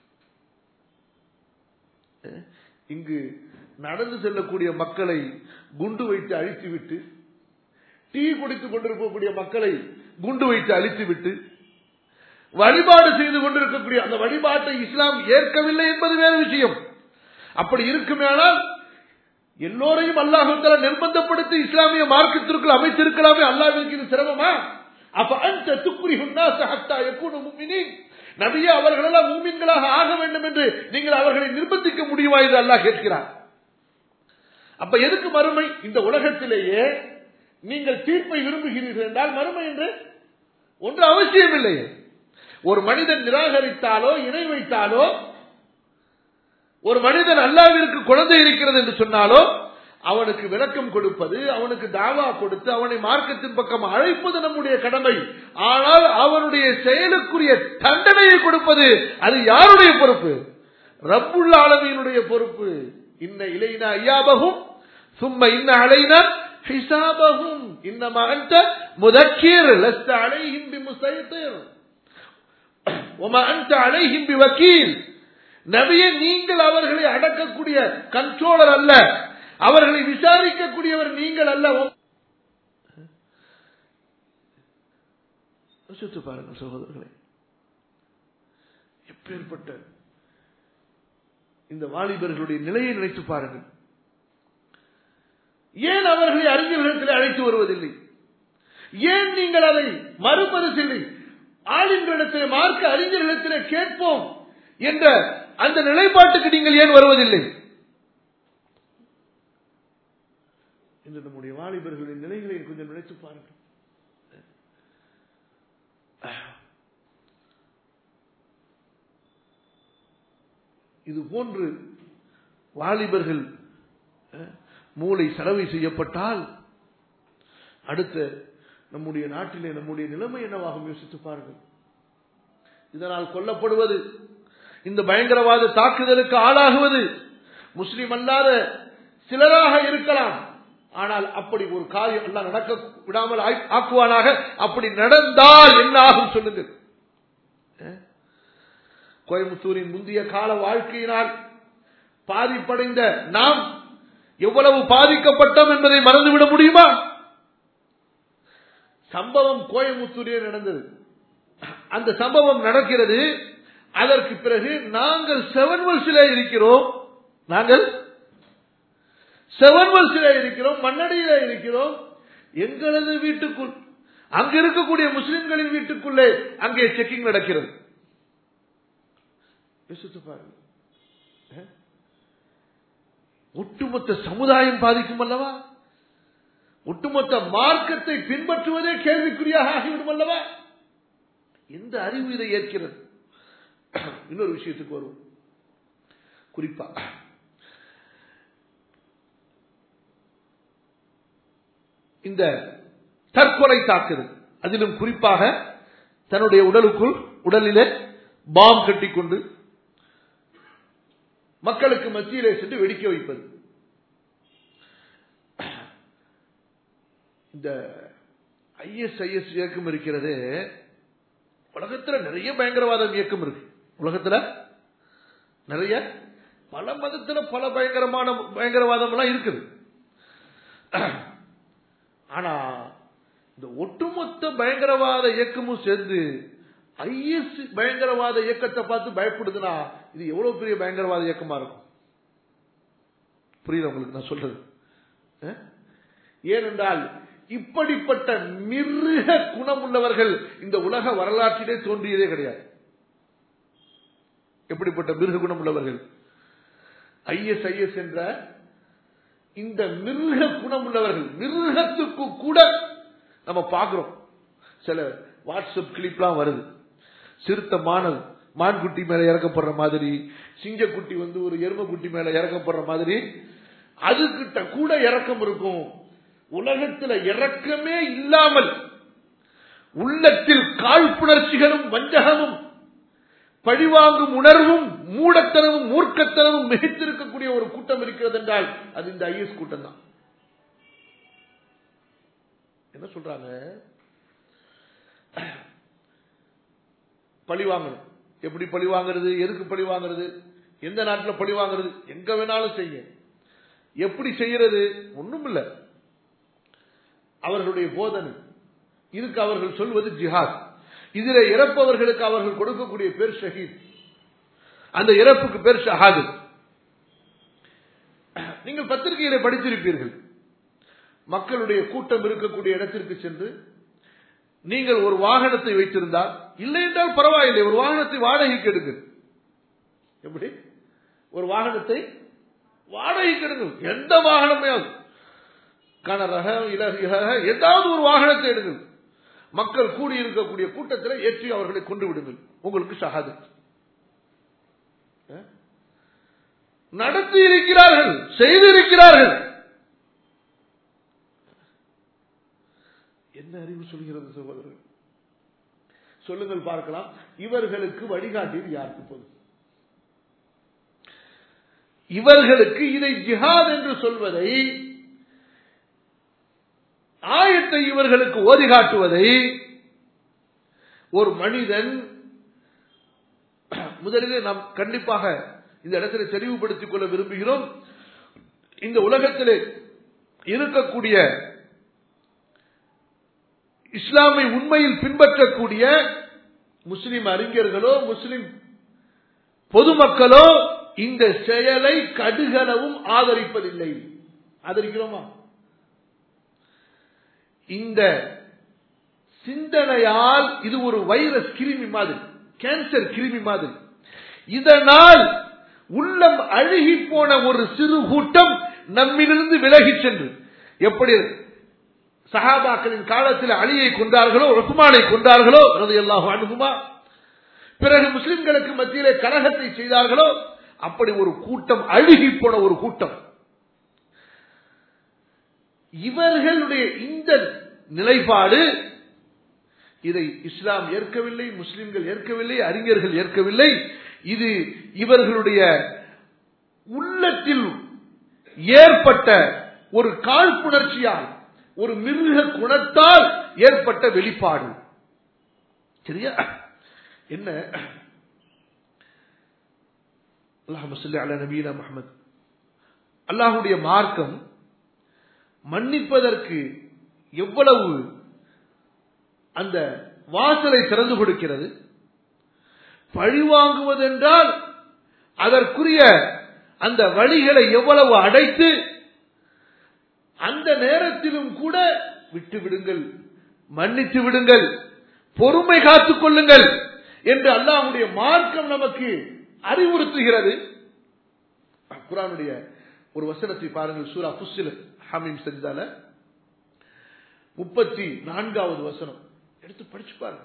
இங்கு நடந்து செல்லக்கூடிய மக்களை குண்டு வைத்து அழித்துவிட்டு டீ குடித்துக் கொண்டிருக்கக்கூடிய மக்களை குண்டு வைத்து அழித்துவிட்டு வழிபாடு செய்து கொண்டிருக்கக்கூடிய அந்த வழிபாட்டை இஸ்லாம் ஏற்கவில்லை என்பது வேறு விஷயம் அப்படி இருக்குமேனால் எல்லோரையும் அல்லாஹால நிர்பந்தப்படுத்தி இஸ்லாமிய மார்க்கத்திற்குள் அமைத்திருக்கலாமே அல்லாவிற்கு இது சிரமமா அப்ப அந்த துக்குரி ஹத்தா எப்போது நபிய அவர்களெல்லாம் மூமின்களாக ஆக வேண்டும் என்று நீங்கள் அவர்களை நிர்பந்திக்க முடியுமா என்று அல்லாஹ் கேட்கிறார் அப்ப எதுக்கு மறுமை இந்த உலகத்திலேயே நீங்கள் தீர்ப்பை விரும்புகிறீர்கள் என்றால் மறுமை என்று ஒன்று அவசியம் இல்லையே ஒரு மனிதன் நிராகரித்தாலோ இணை வைத்தாலோ ஒரு மனிதன் அல்லாவிற்கு குழந்தை இருக்கிறது என்று சொன்னாலோ அவனுக்கு விளக்கம் கொடுப்பது அவனுக்கு தாவா கொடுத்து அவனை மார்க்கத்தின் பக்கம் அழைப்பது நம்முடைய கடமை ஆனால் அவனுடைய செயலுக்குரிய தண்டனையை கொடுப்பது அது யாருடைய பொறுப்பு ரப்புள்ள அளவினுடைய பொறுப்பு இன்ன இலைனா ஐயாபகும் சும்ம இன்ன அலைனா ஹிசாபகும் இன்னமா அந்த முதக்கீர் லஸ்த அலைஹிம் பிமுசைத்திர் وما أنت عليهم بوكيل நபியை நீங்கள் அவர்களை அடக்கக்கூடிய கண்ட்ரோலர் அல்ல அவர்களை விசாரிக்கக்கூடியவர் நீங்கள் அல்ல யோசித்து பாருங்கள் சகோதரர்களே எப்பேற்பட்ட இந்த வாலிபர்களுடைய நிலையை நினைத்து பாருங்கள் ஏன் அவர்களை அறிஞர்களிடத்தில் அழைத்து வருவதில்லை ஏன் நீங்கள் அதை மறுப்பதில்லை ஆளுங்களிடத்தில் மார்க்க அறிஞர்களிடத்தில் கேட்போம் என்ற அந்த நிலைப்பாட்டுக்கு நீங்கள் ஏன் வருவதில்லை இன்று நம்முடைய வாலிபர்களின் நிலைகளை கொஞ்சம் நினைத்து பாருங்கள் இது போன்று வாலிபர்கள் மூளை செலவை செய்யப்பட்டால் அடுத்த நம்முடைய நாட்டிலே நம்முடைய நிலைமை என்னவாகும் யோசித்து பாருங்கள் இதனால் கொல்லப்படுவது இந்த பயங்கரவாத தாக்குதலுக்கு ஆளாகுவது முஸ்லிம் அல்லாத சிலராக இருக்கலாம் ஆனால் அப்படி ஒரு காரியம் எல்லாம் நடக்க விடாமல் ஆக்குவானாக அப்படி நடந்தால் என்ன ஆகும் சொல்லுங்கள் கோயம்புத்தூரின் முந்தைய கால வாழ்க்கையினால் பாதிப்படைந்த நாம் எவ்வளவு பாதிக்கப்பட்டோம் என்பதை மறந்துவிட முடியுமா சம்பவம் கோயம்புத்தூரில் நடந்தது அந்த சம்பவம் நடக்கிறது அதற்கு பிறகு நாங்கள் செவன் வல்ஸிலே இருக்கிறோம் நாங்கள் செவன் வல்ஸிலே இருக்கிறோம் மண்ணடியில இருக்கிறோம் எங்களது வீட்டுக்குள் அங்க இருக்கக்கூடிய முஸ்லிம்களின் வீட்டுக்குள்ளே அங்கே செக்கிங் நடக்கிறது யோசித்து பாருங்க ஒட்டுமொத்த சமுதாயம் பாதிக்கும் அல்லவா ஒட்டுமொத்த மார்க்கத்தை பின்பற்றுவதே கேள்விக்குறியாக ஆகிவிடும் அல்லவா எந்த அறிவு இதை ஏற்கிறது இன்னொரு விஷயத்துக்கு வருவோம் குறிப்பா இந்த தற்கொலை தாக்குதல் அதிலும் குறிப்பாக தன்னுடைய உடலுக்குள் உடலிலே பாம் கட்டிக்கொண்டு மக்களுக்கு மத்தியிலே சென்று வெடிக்க வைப்பது இந்த ஐஎஸ்ஐஎஸ் இயக்கம் இருக்கிறது உலகத்துல நிறைய பயங்கரவாதம் இயக்கம் இருக்கு உலகத்துல நிறைய பல மதத்துல பல பயங்கரமான பயங்கரவாதம் எல்லாம் இருக்குது ஆனா இந்த ஒட்டுமொத்த பயங்கரவாத இயக்கமும் சேர்ந்து ஐஎஸ் பயங்கரவாத இயக்கத்தை பார்த்து பயப்படுதுன்னா இது எவ்வளவு பெரிய பயங்கரவாத இயக்கமா இருக்கும் புரியுது உங்களுக்கு நான் சொல்றது ஏனென்றால் இப்படிப்பட்ட மிருக குணம் உள்ளவர்கள் இந்த உலக வரலாற்றிலே தோன்றியதே கிடையாது எப்படிப்பட்ட மிருக குணம் உள்ளவர்கள் ஐஎஸ் ஐஎஸ் என்ற இந்த மிருக குணம் உள்ளவர்கள் மிருகத்துக்கு கூட நம்ம பார்க்கிறோம் சில வாட்ஸ்அப் கிளிப்லாம் வருது சிறுத்த மானது மான்குட்டி மேல இறக்கப்படுற மாதிரி சிங்கக்குட்டி வந்து ஒரு எருமக்குட்டி மேல இறக்கப்படுற மாதிரி அதுகிட்ட கூட இறக்கம் இருக்கும் உலகத்தில் இறக்கமே இல்லாமல் உள்ளத்தில் காழ்ப்புணர்ச்சிகளும் வஞ்சகமும் பழிவாங்கும் உணர்வும் மூடத்தனமும் மூர்க்கத்தனமும் மிகைத்திருக்கக்கூடிய ஒரு கூட்டம் இருக்கிறது என்றால் அது இந்த ஐஎஸ் கூட்டம் தான் என்ன சொல்றாங்க பழி வாங்கணும் எப்படி பழி வாங்குறது எதுக்கு பழி வாங்குறது எந்த நாட்டில் பழி வாங்குறது எங்க வேணாலும் செய்ய எப்படி செய்யறது ஒண்ணும் இல்லை அவர்களுடைய போதனை இதுக்கு அவர்கள் சொல்வது ஜிஹாத் இதில் இறப்பவர்களுக்கு அவர்கள் கொடுக்கக்கூடிய பேர் ஷஹீத் அந்த இறப்புக்கு பேர் ஷஹாது நீங்கள் பத்திரிகையில படித்திருப்பீர்கள் மக்களுடைய கூட்டம் இருக்கக்கூடிய இடத்திற்கு சென்று நீங்கள் ஒரு வாகனத்தை வைத்திருந்தால் இல்லை என்றால் பரவாயில்லை ஒரு வாகனத்தை வாடகைக்கு எடுங்கள் எப்படி ஒரு வாகனத்தை வாடகைக்கு எடுங்கள் எந்த வாகனமே கனரக இலக ஏதாவது ஒரு வாகனத்தை எடுங்கள் மக்கள் கூடியிருக்கக்கூடிய கூட்டத்தில் ஏற்றி அவர்களை கொண்டு விடுங்கள் உங்களுக்கு ஷஹாது நடத்தி இருக்கிறார்கள் செய்திருக்கிறார்கள் என்ன அறிவு சொல்கிறது சகோதரர்கள் சொல்லுங்கள் பார்க்கலாம் இவர்களுக்கு வழிகாட்டியது யாருக்கு போதும் இவர்களுக்கு இதை ஜிஹாத் என்று சொல்வதை ஆயத்தை இவர்களுக்கு ஓதி காட்டுவதை ஒரு மனிதன் முதலிலே நாம் கண்டிப்பாக இந்த இடத்துல தெளிவுபடுத்திக் கொள்ள விரும்புகிறோம் இந்த உலகத்திலே இருக்கக்கூடிய இஸ்லாமை உண்மையில் பின்பற்றக்கூடிய முஸ்லிம் அறிஞர்களோ முஸ்லிம் பொதுமக்களோ இந்த செயலை கடுகளவும் ஆதரிப்பதில்லை ஆதரிக்கிறோமா இந்த சிந்தனையால் இது ஒரு வைரஸ் கிருமி மாதிரி கேன்சர் கிருமி மாதிரி இதனால் உள்ளம் அழுகி போன ஒரு சிறு கூட்டம் நம்மிலிருந்து விலகி சென்று எப்படி சஹாபாக்களின் காலத்தில் அலியை கொண்டார்களோ உஸ்மானை கொண்டார்களோ ரதையல்லாஹு அணுகுமா பிறகு முஸ்லிம்களுக்கு மத்தியிலே கலகத்தை செய்தார்களோ அப்படி ஒரு கூட்டம் அழுகி போன ஒரு கூட்டம் இவர்களுடைய இந்த நிலைப்பாடு இதை இஸ்லாம் ஏற்கவில்லை முஸ்லிம்கள் ஏற்கவில்லை அறிஞர்கள் ஏற்கவில்லை இது இவர்களுடைய உள்ளத்தில் ஏற்பட்ட ஒரு காழ்ப்புணர்ச்சியால் ஒரு மிருக குணத்தால் ஏற்பட்ட வெளிப்பாடு சரியா என்ன நபீனா முகமது அல்லாஹுடைய மார்க்கம் மன்னிப்பதற்கு எவ்வளவு அந்த வாசலை திறந்து கொடுக்கிறது பழிவாங்குவதென்றால் அதற்குரிய அந்த வழிகளை எவ்வளவு அடைத்து அந்த நேரத்திலும் கூட விட்டு விடுங்கள் மன்னித்து விடுங்கள் பொறுமை காத்துக் கொள்ளுங்கள் என்று அல்லாஹுடைய மார்க்கம் நமக்கு அறிவுறுத்துகிறது குரானுடைய ஒரு வசனத்தை பாருங்கள் சூரா புஸ்ஸில் ஹமீம் செஞ்சால முப்பத்தி நான்காவது வசனம் எடுத்து படிச்சு பாருங்க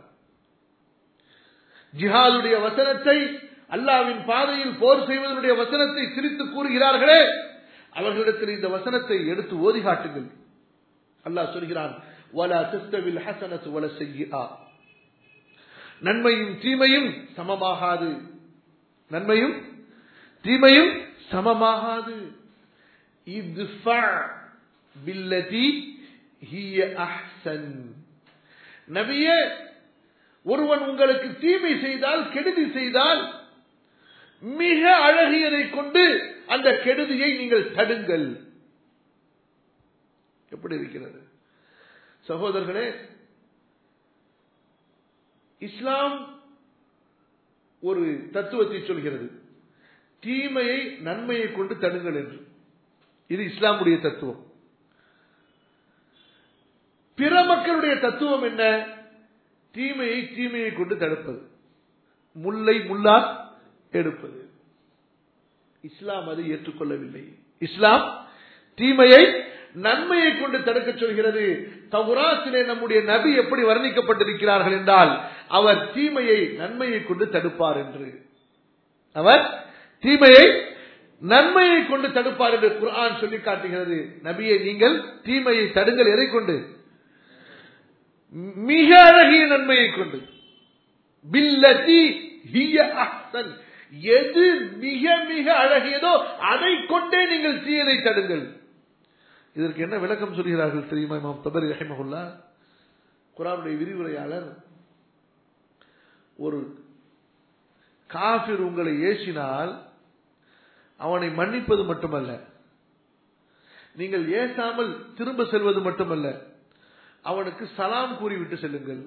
ஜிஹாதுடைய வசனத்தை அல்லாவின் பாதையில் போர் செய்வதனுடைய வசனத்தை சிரித்து கூறுகிறார்களே அவர்களிடத்தில் இந்த வசனத்தை எடுத்து ஓதி காட்டுங்கள் அல்லாஹ் சொல்கிறான் வலா தஸ்தவில் ஹசனத்து வல செய்யா நன்மையும் தீமையும் சமமாகாது நன்மையும் தீமையும் சமமாகாது இத்ஃபா பில்லதி ஹிய அஹ்சன் நபியே ஒருவன் உங்களுக்கு தீமை செய்தால் கெடுதி செய்தால் மிக அழகியதை கொண்டு அந்த கெடுதியை நீங்கள் தடுங்கள் எப்படி இருக்கிறது சகோதரர்களே இஸ்லாம் ஒரு தத்துவத்தை சொல்கிறது தீமையை நன்மையை கொண்டு தடுங்கள் என்று இது இஸ்லாமுடைய தத்துவம் பிற மக்களுடைய தத்துவம் என்ன தீமையை தீமையை கொண்டு தடுப்பது முல்லை முல்லா எடுப்பது இஸ்லாம் அதை ஏற்றுக்கொள்ளவில்லை இஸ்லாம் தீமையை நன்மையை கொண்டு தடுக்க சொல்கிறது தவுராசிலே நம்முடைய நபி எப்படி வர்ணிக்கப்பட்டிருக்கிறார்கள் என்றால் அவர் தீமையை நன்மையை கொண்டு தடுப்பார் என்று அவர் தீமையை நன்மையை கொண்டு தடுப்பார் என்று குர்ஆன் சொல்லி காட்டுகிறது நபியை நீங்கள் தீமையை தடுங்கள் எதை கொண்டு மிக அழகிய நன்மையை கொண்டு பில்லதி ஹிய அஹ்சன் எது மிக மிக அழகியதோ அதை கொண்டே நீங்கள் தீயதை தடுங்கள் இதற்கு என்ன விளக்கம் சொல்கிறார்கள் தெரியுமா இமாம் தபரி ரஹிமகுல்லா குரானுடைய விரிவுரையாளர் ஒரு காபிர் உங்களை ஏசினால் அவனை மன்னிப்பது மட்டுமல்ல நீங்கள் ஏசாமல் திரும்ப செல்வது மட்டுமல்ல அவனுக்கு சலாம் கூறிவிட்டு செல்லுங்கள்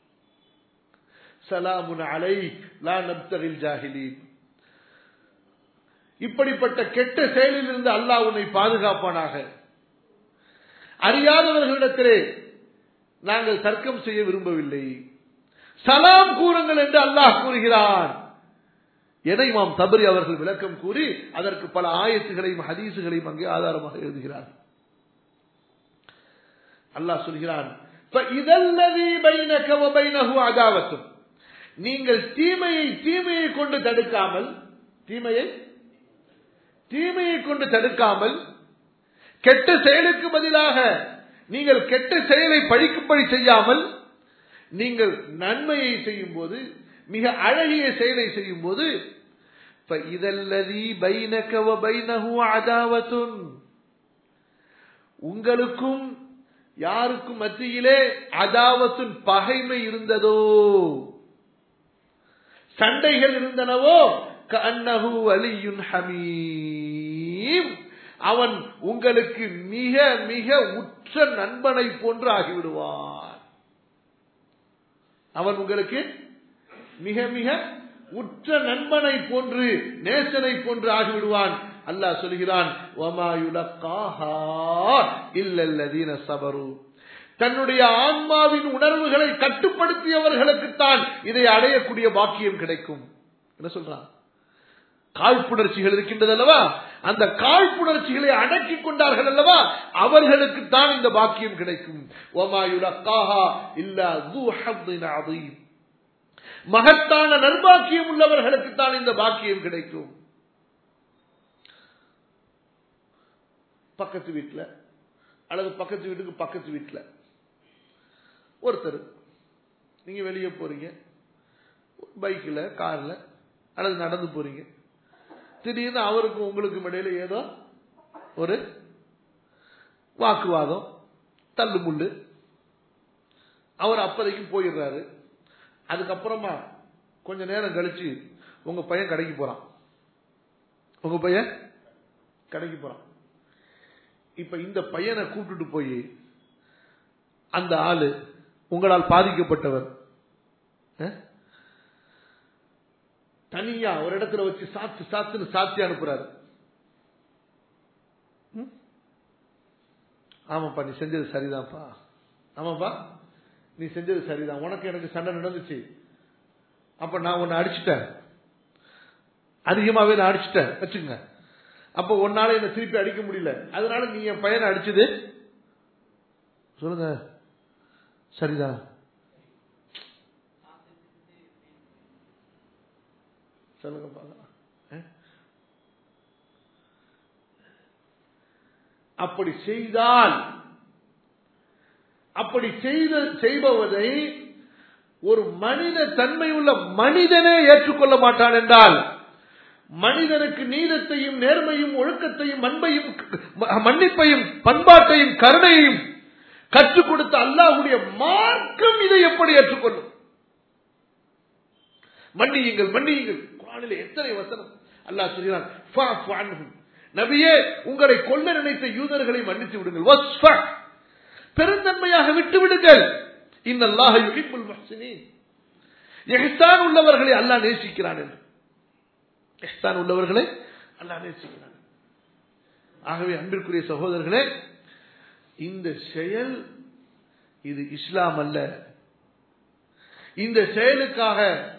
சலாமுன் அலை லா நப்தகில் ஜாஹிலீன் இப்படிப்பட்ட கெட்ட செயலில் இருந்து அல்லாஹ் உன்னை பாதுகாப்பானாக அறியாதவர்களிடத்திலே நாங்கள் தர்க்கம் செய்ய விரும்பவில்லை சலாம் கூறுங்கள் என்று அல்லாஹ் கூறுகிறான் என இமாம் தபரி அவர்கள் விளக்கம் கூறி அதற்கு பல ஆயத்துகளையும் ஹதீசுகளையும் அங்கே ஆதாரமாக எழுதுகிறார் அல்லாஹ் சொல்கிறான் அதாவத்தும் நீங்கள் தீமையை தீமையை கொண்டு தடுக்காமல் தீமையை தீமையை கொண்டு தடுக்காமல் கெட்ட செயலுக்கு பதிலாக நீங்கள் கெட்ட செயலை பழிக்கும்படி செய்யாமல் நீங்கள் நன்மையை செய்யும் போது மிக அழகிய செயலை செய்யும் போது இதல்லதி பைனகவ பைனஹு அதாவத்துன் உங்களுக்கும் யாருக்கும் மத்தியிலே அதாவத்தின் பகைமை இருந்ததோ சண்டைகள் இருந்தனவோ கஅன்னஹு வலியுன் ஹமீம் அவன் உங்களுக்கு மிக மிக உற்ற நண்பனை போன்று ஆகிவிடுவான் அவன் உங்களுக்கு மிக மிக உற்ற நண்பனை போன்று நேசனை போன்று ஆகிவிடுவான் அல்லாஹ் சொல்கிறான் வமா யுலக்காஹா இல்லல்லதீன சபரு தன்னுடைய ஆன்மாவின் உணர்வுகளை கட்டுப்படுத்தியவர்களுக்குத்தான் இதை அடையக்கூடிய பாக்கியம் கிடைக்கும் என்ன சொல்றான் காழ்ப்புணர்ச்சிகள் இருக்கின்றது அல்லவா அந்த காழ்ப்புணர்ச்சிகளை அடக்கிக் கொண்டார்கள் அல்லவா அவர்களுக்கு தான் இந்த பாக்கியம் கிடைக்கும் ஒமா யுலக்காஹா இல்லா ذو حظ عظيم மகத்தான நர்பாக்கியம் உள்ளவர்களுக்கு தான் இந்த பாக்கியம் கிடைக்கும் பக்கத்து வீட்டில் அல்லது பக்கத்து வீட்டுக்கு பக்கத்து வீட்டில் ஒருத்தர் நீங்க வெளியே போறீங்க பைக்கில் கார்ல அல்லது நடந்து போறீங்க திடீர்னு அவருக்கும் உங்களுக்கும் இடையில ஏதோ ஒரு வாக்குவாதம் தள்ளு முள்ளு அவர் அப்போதைக்கு போயிடுறாரு அதுக்கப்புறமா கொஞ்ச நேரம் கழிச்சு உங்க பையன் கடைக்கு போறான் உங்க பையன் கடைக்கு போறான் இப்ப இந்த பையனை கூப்பிட்டுட்டு போய் அந்த ஆளு உங்களால் பாதிக்கப்பட்டவர் அஹ், தனியா ஒரு இடத்துல வச்சு சாத்து சாத்துன்னு சாத்தி அனுப்புறாரு ம்? ஆமாப்பா நீ செஞ்சது சரிதான்ப்பா ஆமாப்பா நீ செஞ்சது சரிதான் உனக்கு எனக்கு சண்டை நடந்துச்சு அப்ப நான் உன்னை அடிச்சிட்டேன் அதிகமாவே நான் அடிச்சிட்டேன் வச்சுங்க அப்ப உன்னால என்ன திருப்பி அடிக்க முடியல அதனால நீ என் பையனை அடிச்சது சொல்லுங்க சரிதான் சொல்லுங்க பார்க்கலாம் அஹ்? அப்படி செய்தால் அப்படி செய்த செய்பவதை ஒரு மனித தன்மை உள்ள மனிதனே ஏற்றுக்கொள்ள மாட்டான் என்றால் மனிதனுக்கு நீதத்தையும் நேர்மையும் ஒழுக்கத்தையும் அன்பையும் மன்னிப்பையும் பண்பாட்டையும் கருணையையும் கற்றுக் கொடுத்த அல்லாஹ்வுடைய மார்க்கம் இதை எப்படி ஏற்றுக்கொள்ளும் மன்னியுங்கள் மன்னியுங்கள் குரானிலே எத்தனை வசனம் அல்லாஹ் சொல்கிறான் "ஃபஅஃபு அன்ஹும்." நபியே உங்களை கொல்ல நினைத்த யூதர்களை மன்னித்து விடுங்கள் வஸ்ஃப. பெருந்தன்மையாக விட்டு விடுங்கள் இன்னல்லாஹ யுஹிப்புல் முஹ்சினீன் இஹ்சான் உள்ளவர்களை அல்லாஹ் நேசிக்கிறான் என்று இஹ்சான் உள்ளவர்களை அல்லாஹ் நேசிக்கிறான் ஆகவே அன்பிற்குரிய சகோதரர்களே இந்த செயல் இது இஸ்லாம் அல்ல இந்த செயலுக்காக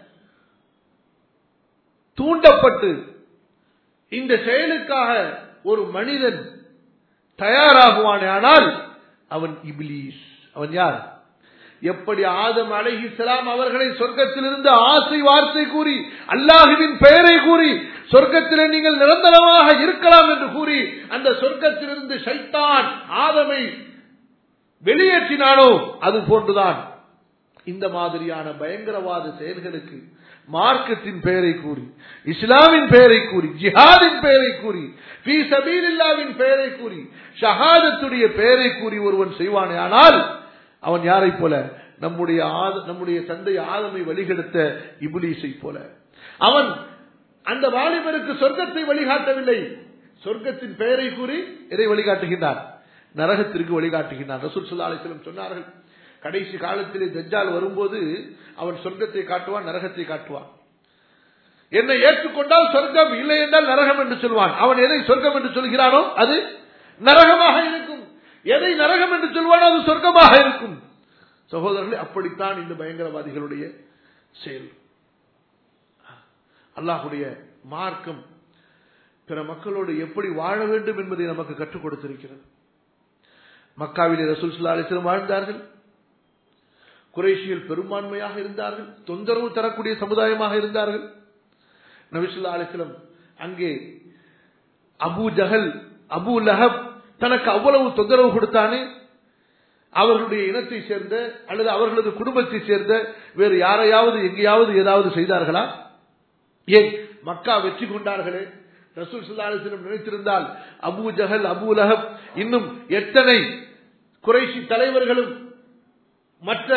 தூண்டப்பட்டு இந்த செயலுக்காக ஒரு மனிதன் தயாராகுவானே ஆனால் அவன் இபிலீஸ் அவன் யார் எப்படி ஆதம் அலைஹிஸ்ஸலாம் அவர்களை சொர்க்கத்திலிருந்து ஆசை வார்த்தை கூறி அல்லாஹுவின் பெயரை கூறி சொர்க்கத்திலே நீங்கள் நிரந்தரமாக இருக்கலாம் என்று கூறி அந்த சொர்க்கத்திலிருந்து ஷைத்தான் ஆதமை வெளியேற்றினானோ அது போன்றுதான் இந்த மாதிரியான பயங்கரவாத செயல்களுக்கு மார்க்கத்தின் பெயரை கூறி இஸ்லாமின் பெயரை கூறி ஜிஹாதின் பெயரை கூறி ஃபீ சபீலில்லாவின் பெயரை கூறி ஷஹாதத்துடைய பெயரை கூறி ஒருவன் செய்வானே ஆனால் அவன் யாரை போல நம்முடைய ஆத- நம்முடைய தந்தை ஆதமை வழிகெடுத்த இபுலீஸை போல அவன் அந்த வாலிபருக்கு சொர்க்கத்தை வழிகாட்டவில்லை சொர்க்கத்தின் பெயரை கூறி எதை வழிகாட்டுகின்றார் நரகத்திற்கு வழிகாட்டுகின்றார் ரசூல் ஸல்லல்லாஹு அலைஹி வஸல்லம் சொன்னார்கள் கடைசி காலத்திலே தஜ்ஜால் வரும்போது அவன் சொர்க்கத்தை காட்டுவான் நரகத்தை காட்டுவான் என்னை ஏற்றுக்கொண்டால் சொர்க்கம் இல்லை என்றால் நரகம் என்று சொல்வான் அவன் எதை சொர்க்கம் என்று சொல்கிறானோ அது நரகமாக இருக்கும் எதை நரகம் என்று சொல்வானோ அது சொர்க்கமாக இருக்கும் சகோதரர்களே அப்படித்தான் இந்த பயங்கரவாதிகளுடைய செயல் அல்லாஹுடைய மார்க்கம் பிற மக்களோடு எப்படி வாழ வேண்டும் என்பதை நமக்கு கற்றுக் கொடுத்திருக்கிறது மக்காவிலே ரசூல் ஸல்லல்லாஹு அலைஹி வஸல்லம் வாழ்ந்தார்கள் குறைஷியில் பெரும்பான்மையாக இருந்தார்கள் தொந்தரவு தரக்கூடிய சமுதாயமாக இருந்தார்கள் நபிசுல்லா அலிஸ்லம் அங்கே அபு ஜஹல் அபு லஹப் தனக்கு அவ்வளவு தொந்தரவு கொடுத்தானே அவர்களுடைய இனத்தை சேர்ந்த அல்லது அவர்களது குடும்பத்தை சேர்ந்த வேறு யாரையாவது எங்கேயாவது ஏதாவது செய்தார்களா ஏன் மக்கா வெற்றி கொண்டார்களே ரசூல் ஸல்லல்லாஹு அலைஹி வஸல்லம் நினைத்திருந்தால் அபூ ஜஹல் அபூ லஹப் இன்னும் எத்தனை குறைஷி தலைவர்களும் மற்ற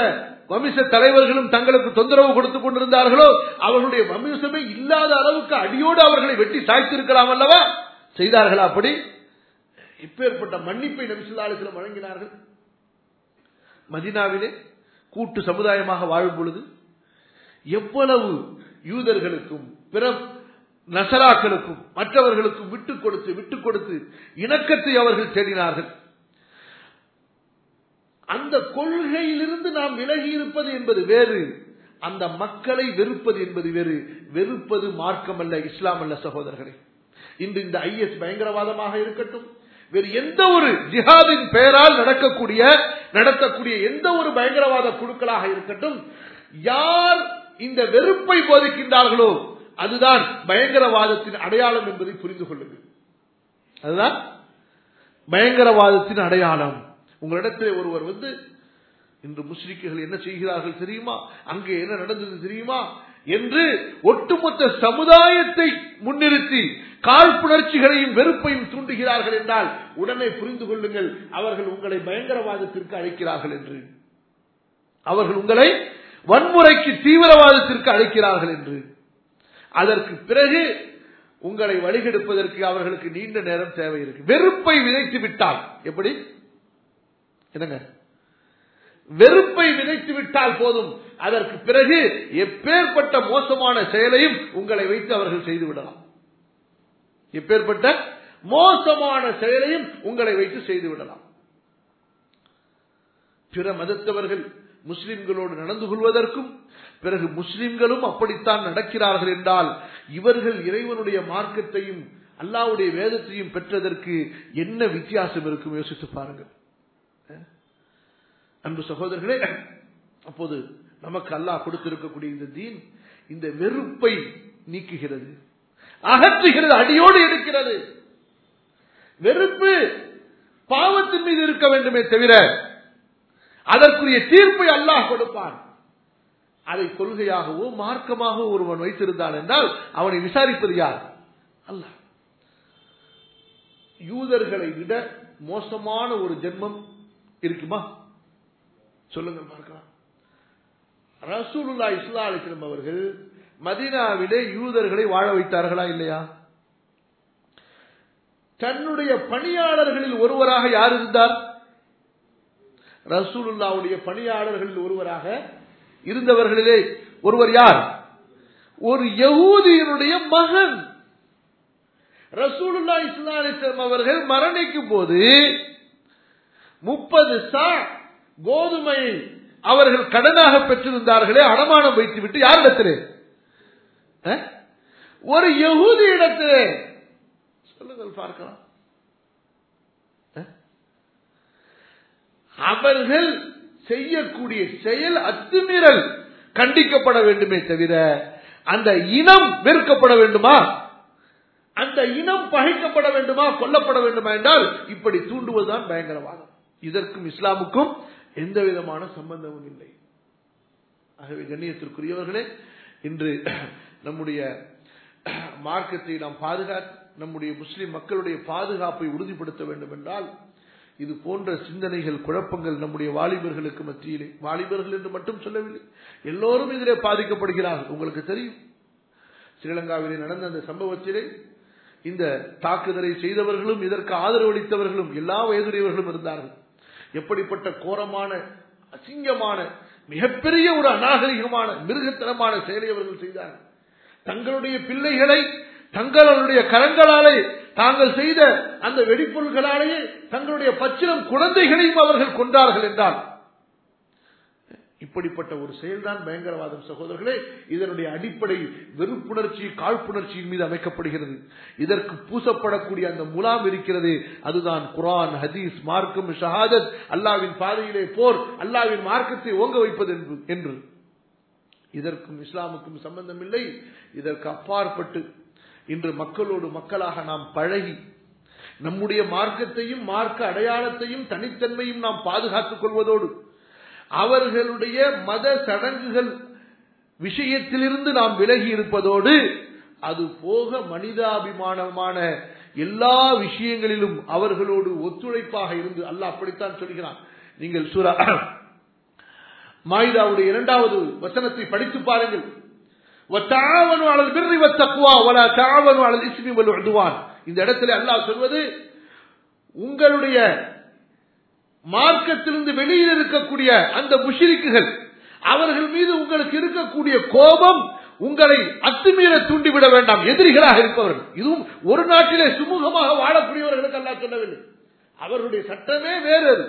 வம்ச தலைவர்களும் தங்களுக்கு தொந்தரவு கொடுத்துக் கொண்டிருந்தார்களோ அவர்களுடைய வம்சமே இல்லாத அளவுக்கு அடியோடு அவர்களை வெட்டி சாய்த்திருக்கலாம் அல்லவா செய்தார்களா அப்படி இப்பேற்பட்ட மன்னிப்பை நபிசுல்லாலிசிலம் வழங்கினார்கள் மதினாவிலே கூட்டு சமுதாயமாக வாழும் பொழுது எவ்வளவு யூதர்களுக்கும் பிற நசராக்களுக்கும் மற்றவர்களுக்கும் விட்டுக் கொடுத்து விட்டுக் கொடுத்து இணக்கத்தை அவர்கள் தேடினார்கள் அந்த கொள்கையிலிருந்து நாம் விலகி இருப்பது என்பது வேறு அந்த மக்களை வெறுப்பது என்பது வேறு வெறுப்பது மார்க்கம் அல்ல இஸ்லாம் அல்ல சகோதரர்களே இன்று இந்த ஐஎஸ் பயங்கரவாதமாக இருக்கட்டும் வேறு எந்த ஒரு ஜிஹாதின் பெயரால் நடக்கக்கூடிய நடத்தக்கூடிய எந்த ஒரு பயங்கரவாத குழுக்களாக இருக்கட்டும் யார் இந்த வெறுப்பை போதிக்கின்றார்களோ அதுதான் பயங்கரவாதத்தின் அடையாளம் என்பதை புரிந்து கொள்ளுங்கள் அதுதான் பயங்கரவாதத்தின் அடையாளம் உங்களிடத்தில் ஒருவர் வந்து இன்று முஸ்லிக்குகள் என்ன செய்கிறார்கள் தெரியுமா அங்கே என்ன நடந்தது தெரியுமா என்று ஒட்டுமொத்த சமுதாயத்தை முன்னிறுத்தி காழ்ப்புணர்ச்சிகளையும் வெறுப்பையும் தூண்டுகிறார்கள் என்றால் உடனே புரிந்து கொள்ளுங்கள் அவர்கள் உங்களை பயங்கரவாதத்திற்கு அழைக்கிறார்கள் என்று அவர்கள் உங்களை வன்முறைக்கு தீவிரவாதத்திற்கு அழைக்கிறார்கள் என்று அதற்கு பிறகு உங்களை வழிகெடுப்பதற்கு அவர்களுக்கு நீண்ட நேரம் தேவை இருக்கு வெறுப்பை விதைத்து விட்டால் எப்படி என்னங்க வெறுப்பை விதைத்து விட்டால் போதும் அதற்கு பிறகு எப்பேற்பட்ட மோசமான செயலையும் உங்களை வைத்து அவர்கள் செய்து விடலாம் எப்பேற்பட்ட மோசமான செயலையும் உங்களை வைத்து செய்து விடலாம் பிற மதத்தவர்கள் முஸ்லிம்களோடு நடந்து கொள்வதற்கும் பிறகு முஸ்லிம்களும் அப்படித்தான் நடக்கிறார்கள் என்றால் இவர்கள் இறைவனுடைய மார்க்கத்தையும் அல்லாவுடைய வேதத்தையும் பெற்றதற்கு என்ன வித்தியாசம் இருக்கும் யோசித்து பாருங்கள் அன்பு சகோதரர்களே அப்போது நமக்கு அல்லாஹ் கொடுத்திருக்கக்கூடிய இந்த தீன் இந்த வெறுப்பை நீக்குகிறது அகற்றுகிறது அடியோடு எடுக்கிறது வெறுப்பு பாவத்தின் மீது இருக்க வேண்டுமே தவிர அதற்குரிய தீர்ப்பை அல்லாஹ் கொடுப்பான் அதை கொள்கையாகவோ மார்க்கமாகவோ ஒருவன் வைத்திருந்தான் என்றால் அவனை விசாரிப்பது யார் அல்லாஹ் யூதர்களை விட மோசமான ஒரு ஜென்மம் இருக்குமா சொல்லுங்க பார்க்கலாம் ரசூலுல்லா இஸ்லா அலிஸ்லம் அவர்கள் மதினாவிலே யூதர்களை வாழ வைத்தார்களா இல்லையா தன்னுடைய பணியாளர்களில் ஒருவராக யார் இருந்தார் ரசூலுல்லாவுடைய பணியாளர்களில் ஒருவராக இருந்தவர்களிலே ஒருவர் யார் ஒரு யகூதியினுடைய மகன் ரசூலுல்லா இஸ்லா அலிஸ்லாம் அவர்கள் மரணிக்கும் போது முப்பது சா கோதுமையை அவர்கள் கடனாக பெற்றிருந்தார்களே அடமானம் வைத்துவிட்டு யாரிடத்திலே ஒரு யகுதி இடத்திலே சொல்லுங்கள் பார்க்கலாம் அவர்கள் செய்யக்கூடிய செயல் அத்துமீறல் கண்டிக்கப்பட வேண்டுமே தவிர அந்த இனம் வெறுக்கப்பட வேண்டுமா அந்த இனம் பகைக்கப்பட வேண்டுமா கொல்லப்பட வேண்டுமா என்றால் இப்படி தூண்டுவதுதான் பயங்கரவாதம் இதற்கும் இஸ்லாமுக்கும் எந்த விதமான சம்பந்தமும் இல்லை ஆகவே கண்ணியத்திற்குரியவர்களே இன்று நம்முடைய மார்க்கத்தை நாம் பாதுகாத்து நம்முடைய முஸ்லிம் மக்களுடைய பாதுகாப்பை உறுதிப்படுத்த வேண்டும் என்றால் இது போன்ற சிந்தனைகள் குழப்பங்கள் நம்முடைய வாலிபர்களுக்கு மத்தியிலே வாலிபர்கள் என்று மட்டும் சொல்லவில்லை எல்லோரும் இதிலே பாதிக்கப்படுகிறார்கள் உங்களுக்கு தெரியும் ஸ்ரீலங்காவிலே நடந்த அந்த சம்பவத்திலே இந்த தாக்குதலை செய்தவர்களும் இதற்கு ஆதரவளித்தவர்களும் எல்லா வயதுடையவர்களும் இருந்தார்கள் எப்படிப்பட்ட கோரமான அசிங்கமான மிகப்பெரிய ஒரு அநாகரிகமான மிருகத்தனமான செயலை அவர்கள் செய்தார்கள் தங்களுடைய பிள்ளைகளை தங்களுடைய கரங்களாலே தாங்கள் செய்த அந்த வெடிப்பொருள்களாலேயே தங்களுடைய பச்சிலம் குழந்தைகளையும் அவர்கள் கொண்டார்கள் என்றால் இப்படிப்பட்ட ஒரு செயல்தான் பயங்கரவாதம் சகோதரர்களே இதனுடைய அடிப்படை வெறுப்புணர்ச்சி காழ்ப்புணர்ச்சியின் மீது அமைக்கப்படுகிறது இதற்கு பூசப்படக்கூடிய அந்த முலாம் இருக்கிறது அதுதான் குரான் ஹதீஸ் மார்க்கம் ஷஹாதத் அல்லாவின் பாதையிலே போர் அல்லாவின் மார்க்கத்தை ஓங்க வைப்பது என்று இதற்கும் இஸ்லாமுக்கும் சம்பந்தம் இல்லை இதற்கு அப்பாற்பட்டு இன்று மக்களோடு மக்களாக நாம் பழகி நம்முடைய மார்க்கத்தையும் மார்க்க அடையாளத்தையும் தனித்தன்மையும் நாம் பாதுகாத்துக் கொள்வதோடு அவர்களுடைய மத சடங்குகள் விஷயத்திலிருந்து நாம் விலகி இருப்பதோடு அது போக மனிதாபிமானமான எல்லா விஷயங்களிலும் அவர்களோடு ஒத்துழைப்பாக இருந்து அல்லாஹ் அப்படித்தான் சொல்கிறான் நீங்கள் சூரா மாயிதாவுடைய இரண்டாவது வசனத்தை படித்து பாருங்கள் وَتَعَاوَنُوا عَلَى الْبِرِّ وَالتَّقْوَى وَلَا تَعَاوَنُوا عَلَى الْإِثْمِ وَالْعُدْوَانِ இந்த இடத்துல அல்லாஹ் சொல்வது உங்களுடைய மார்க்கத்திலிருந்து வெளியில் இருக்கக்கூடிய அந்த முஷிரிக்குகள் அவர்கள் மீது உங்களுக்கு இருக்கக்கூடிய கோபம் உங்களை அத்துமீற தூண்டிவிட வேண்டாம் எதிரிகளாக இருப்பவர்கள் இதுவும் ஒரு நாட்டிலே சுமூகமாக வாழக்கூடியவர்களுக்கு அல்லாஹ் சொல்லவில்லை அவர்களுடைய சட்டமே வேறு அது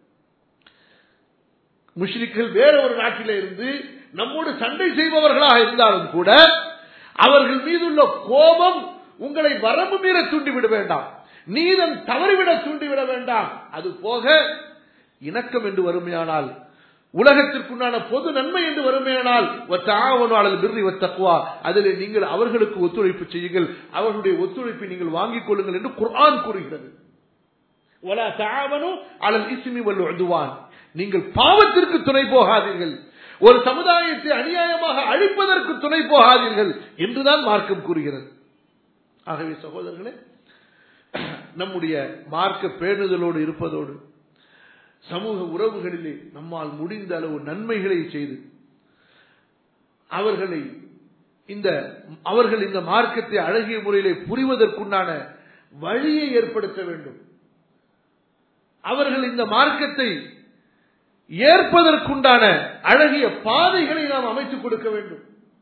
முஷ்ரிக்குகள் வேற ஒரு நாட்டிலே இருந்து நம்மோடு சண்டை செய்பவர்களாக இருந்தாலும் கூட அவர்கள் மீதுள்ள கோபம் உங்களை வரம்பு மீற தூண்டிவிட வேண்டாம் நீதம் தவறிவிட தூண்டிவிட வேண்டாம் அது போக இணக்கம் என்று வறுமையானால் உலகத்திற்குண்டான பொது நன்மை என்று வறுமையானால் தாவனாளர் பிர்ரி வத்தக்குவா அதில் நீங்கள் அவர்களுக்கு ஒத்துழைப்பு செய்யுங்கள் அவர்களுடைய ஒத்துழைப்பை நீங்கள் வாங்கிக் கொள்ளுங்கள் என்று குர்ஆன் கூறுகிறது ولا تعاونوا على الاثم والعدوان நீங்கள் பாவத்திற்கு துணை போகாதீர்கள் ஒரு சமுதாயத்தை அநியாயமாக அழிப்பதற்கு துணை போகாதீர்கள் என்றுதான் மார்க்கம் கூறுகிறது ஆகவே சகோதரர்களே நம்முடைய மார்க்க பேணுதலோடு இருப்பதோடு சமூக உறவுகளிலே நம்மால் முடிந்த அளவு நன்மைகளை செய்து அவர்களை இந்த அவர்கள் இந்த மார்க்கத்தை அழகிய முறையிலே புரிவதற்குண்டான வழியை ஏற்படுத்த வேண்டும் அவர்கள் இந்த மார்க்கத்தை ஏற்பதற்குண்டான அழகிய பாதைகளை நாம் அமைத்துக் கொடுக்க வேண்டும்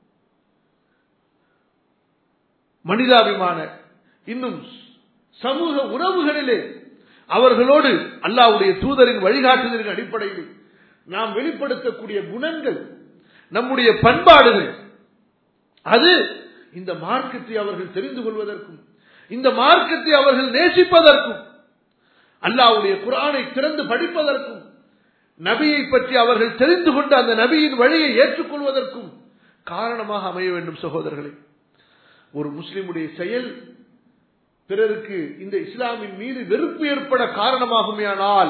மனிதாபிமான இன்னும் சமூக உறவுகளிலே அவர்களோடு அல்லாவுடைய தூதரின் வழிகாட்டுதலின் அடிப்படையில் நாம் வெளிப்படுத்தக்கூடிய குணங்கள் நம்முடைய பண்பாடுகள் அது இந்த மார்க்கத்தை அவர்கள் தெரிந்து கொள்வதற்கும் இந்த மார்க்கத்தை அவர்கள் நேசிப்பதற்கும் அல்லாவுடைய குரானை திறந்து படிப்பதற்கும் நபியை பற்றி அவர்கள் தெரிந்து கொண்டு அந்த நபியின் வழியை ஏற்றுக்கொள்வதற்கும் காரணமாக அமைய வேண்டும் சகோதரர்களே ஒரு முஸ்லிமுடைய செயல் பிறருக்கு இந்த இஸ்லாமின் மீது வெறுப்பு ஏற்பட காரணமாகுமேயானால்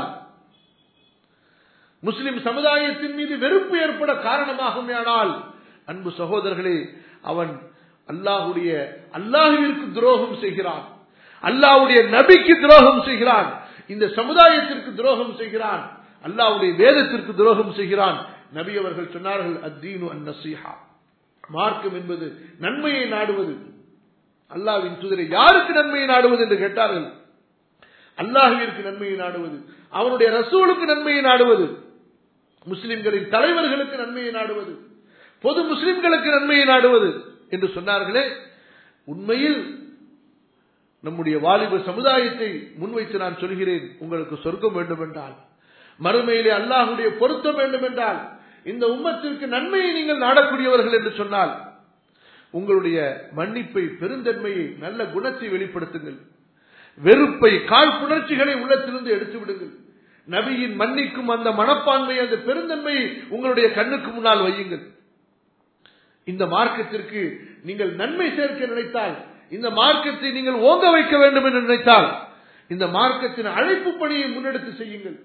முஸ்லிம் சமுதாயத்தின் மீது வெறுப்பு ஏற்பட காரணமாகுமேயானால் அன்பு சகோதரர்களே அவன் அல்லாஹுடைய அல்லாஹுவிற்கு துரோகம் செய்கிறான் அல்லாஹுடைய நபிக்கு துரோகம் செய்கிறான் இந்த சமுதாயத்திற்கு துரோகம் செய்கிறான் அல்லாவுடைய வேதத்திற்கு துரோகம் செய்கிறான் நபி அவர்கள் சொன்னார்கள் அத்தீனு அன் நசீஹா மார்க்கம் என்பது நன்மையை நாடுவது அல்லாவின் தூதரை யாருக்கு நன்மையை நாடுவது என்று கேட்டார்கள் அல்லாஹுவிற்கு நன்மையை நாடுவது அவனுடைய ரசூலுக்கு நன்மையை நாடுவது முஸ்லிம்களின் தலைவர்களுக்கு நன்மையை நாடுவது பொது முஸ்லிம்களுக்கு நன்மையை நாடுவது என்று சொன்னார்களே உண்மையில் நம்முடைய வாலிப சமுதாயத்தை முன்வைத்து நான் சொல்கிறேன் உங்களுக்கு சொர்க்கம் வேண்டும் என்றால் மறுமையிலே அல்லாஹுடைய பொருத்தம் வேண்டும் என்றால் இந்த உம்மத்திற்கு நன்மையை நீங்கள் நாடக்கூடியவர்கள் என்று சொன்னால் உங்களுடைய மன்னிப்பை பெருந்தன்மையை நல்ல குணத்தை வெளிப்படுத்துங்கள் வெறுப்பை காழ்ப்புணர்ச்சிகளை உள்ளத்திலிருந்து எடுத்து விடுங்கள் நபியின் மன்னிக்கும் அந்த மனப்பான்மை அந்த பெருந்தன்மையை உங்களுடைய கண்ணுக்கு முன்னால் வையுங்கள் இந்த மார்க்கத்திற்கு நீங்கள் நன்மை சேர்க்க நினைத்தால் இந்த மார்க்கத்தை நீங்கள் ஓங்க வைக்க வேண்டும் என்று நினைத்தால் இந்த மார்க்கத்தின் அழைப்பு பணியை முன்னெடுத்து செய்யுங்கள்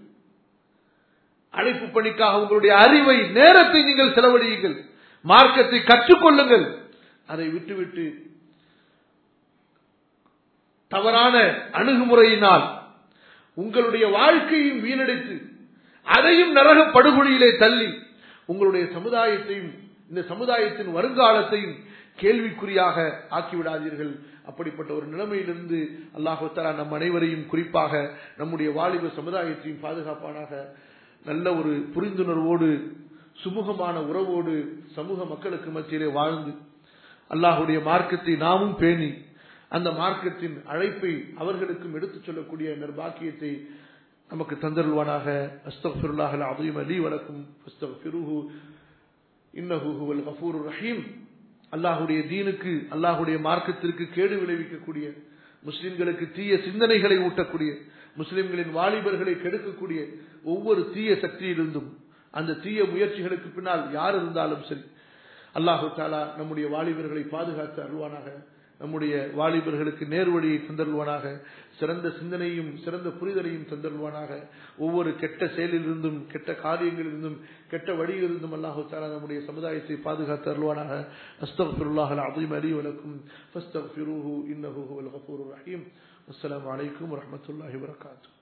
அழைப்பு பணிக்காக உங்களுடைய அறிவை நேரத்தை நீங்கள் செலவழியுங்கள் மார்க்கத்தை கற்றுக்கொள்ளுங்கள் அதை விட்டுவிட்டு தவறான அணுகுமுறையினால் உங்களுடைய வாழ்க்கையும் வீணடித்து அதையும் நரக படுகொலியிலே தள்ளி உங்களுடைய சமுதாயத்தையும் இந்த சமுதாயத்தின் வருங்காலத்தையும் கேள்விக்குறியாக ஆக்கிவிடாதீர்கள் அப்படிப்பட்ட ஒரு நிலைமையிலிருந்து அல்லாஹாலா நம் அனைவரையும் குறிப்பாக நம்முடைய வாலிப சமுதாயத்தையும் பாதுகாப்பானாக நல்ல ஒரு புரிந்துணர்வோடு சுமூகமான உறவோடு சமூக மக்களுக்கு மத்தியிலே வாழ்ந்து அல்லாஹுடைய மார்க்கத்தை நாமும் பேணி அந்த மார்க்கத்தின் அழைப்பை அவர்களுக்கும் எடுத்துச் சொல்லக்கூடிய நர்பாக்கியத்தை நமக்கு தந்தருள்வானாக அஸ்தஃபிருல்லாஹ் அலீம் அலி வணக்கம் அஸ்தஃபிருஹு இன்னஹு ஹுவல் கஃபூர் ரஹீம் அல்லாஹுடைய தீனுக்கு அல்லாஹுடைய மார்க்கத்திற்கு கேடு விளைவிக்கக்கூடிய முஸ்லிம்களுக்கு தீய சிந்தனைகளை ஊட்டக்கூடிய முஸ்லிம்களின் வாலிபர்களை கெடுக்கக்கூடிய ஒவ்வொரு தீய சக்தியிலிருந்தும் அந்த தீய முயற்சிகளுக்கு பின்னால் யார் இருந்தாலும் சரி அல்லாஹு தாலா நம்முடைய வாலிபர்களை பாதுகாத்து அருள்வானாக நம்முடைய வாலிபர்களுக்கு நேர்வழியை தந்தருள்வானாக சிறந்த சிந்தனையும் சிறந்த புரிதலையும் தந்தருள்வானாக ஒவ்வொரு கெட்ட செயலிலிருந்தும் கெட்ட காரியங்களிலிருந்தும் கெட்ட வழியிலிருந்தும் அல்லாஹு தாலா நம்முடைய சமுதாயத்தை பாதுகாத்து அருள்வானாக அஸ்தஃபிருல்லாஹ் அலீம் அலி வலக்கும் ஃபஸ்தஃபிருஹு இன்னஹு ஹுவல் கஃபூருர் ரஹீம் அஸ்ஸலாமு அலைக்கும் வரஹ்மத்துல்லாஹி வபரகாத்துஹு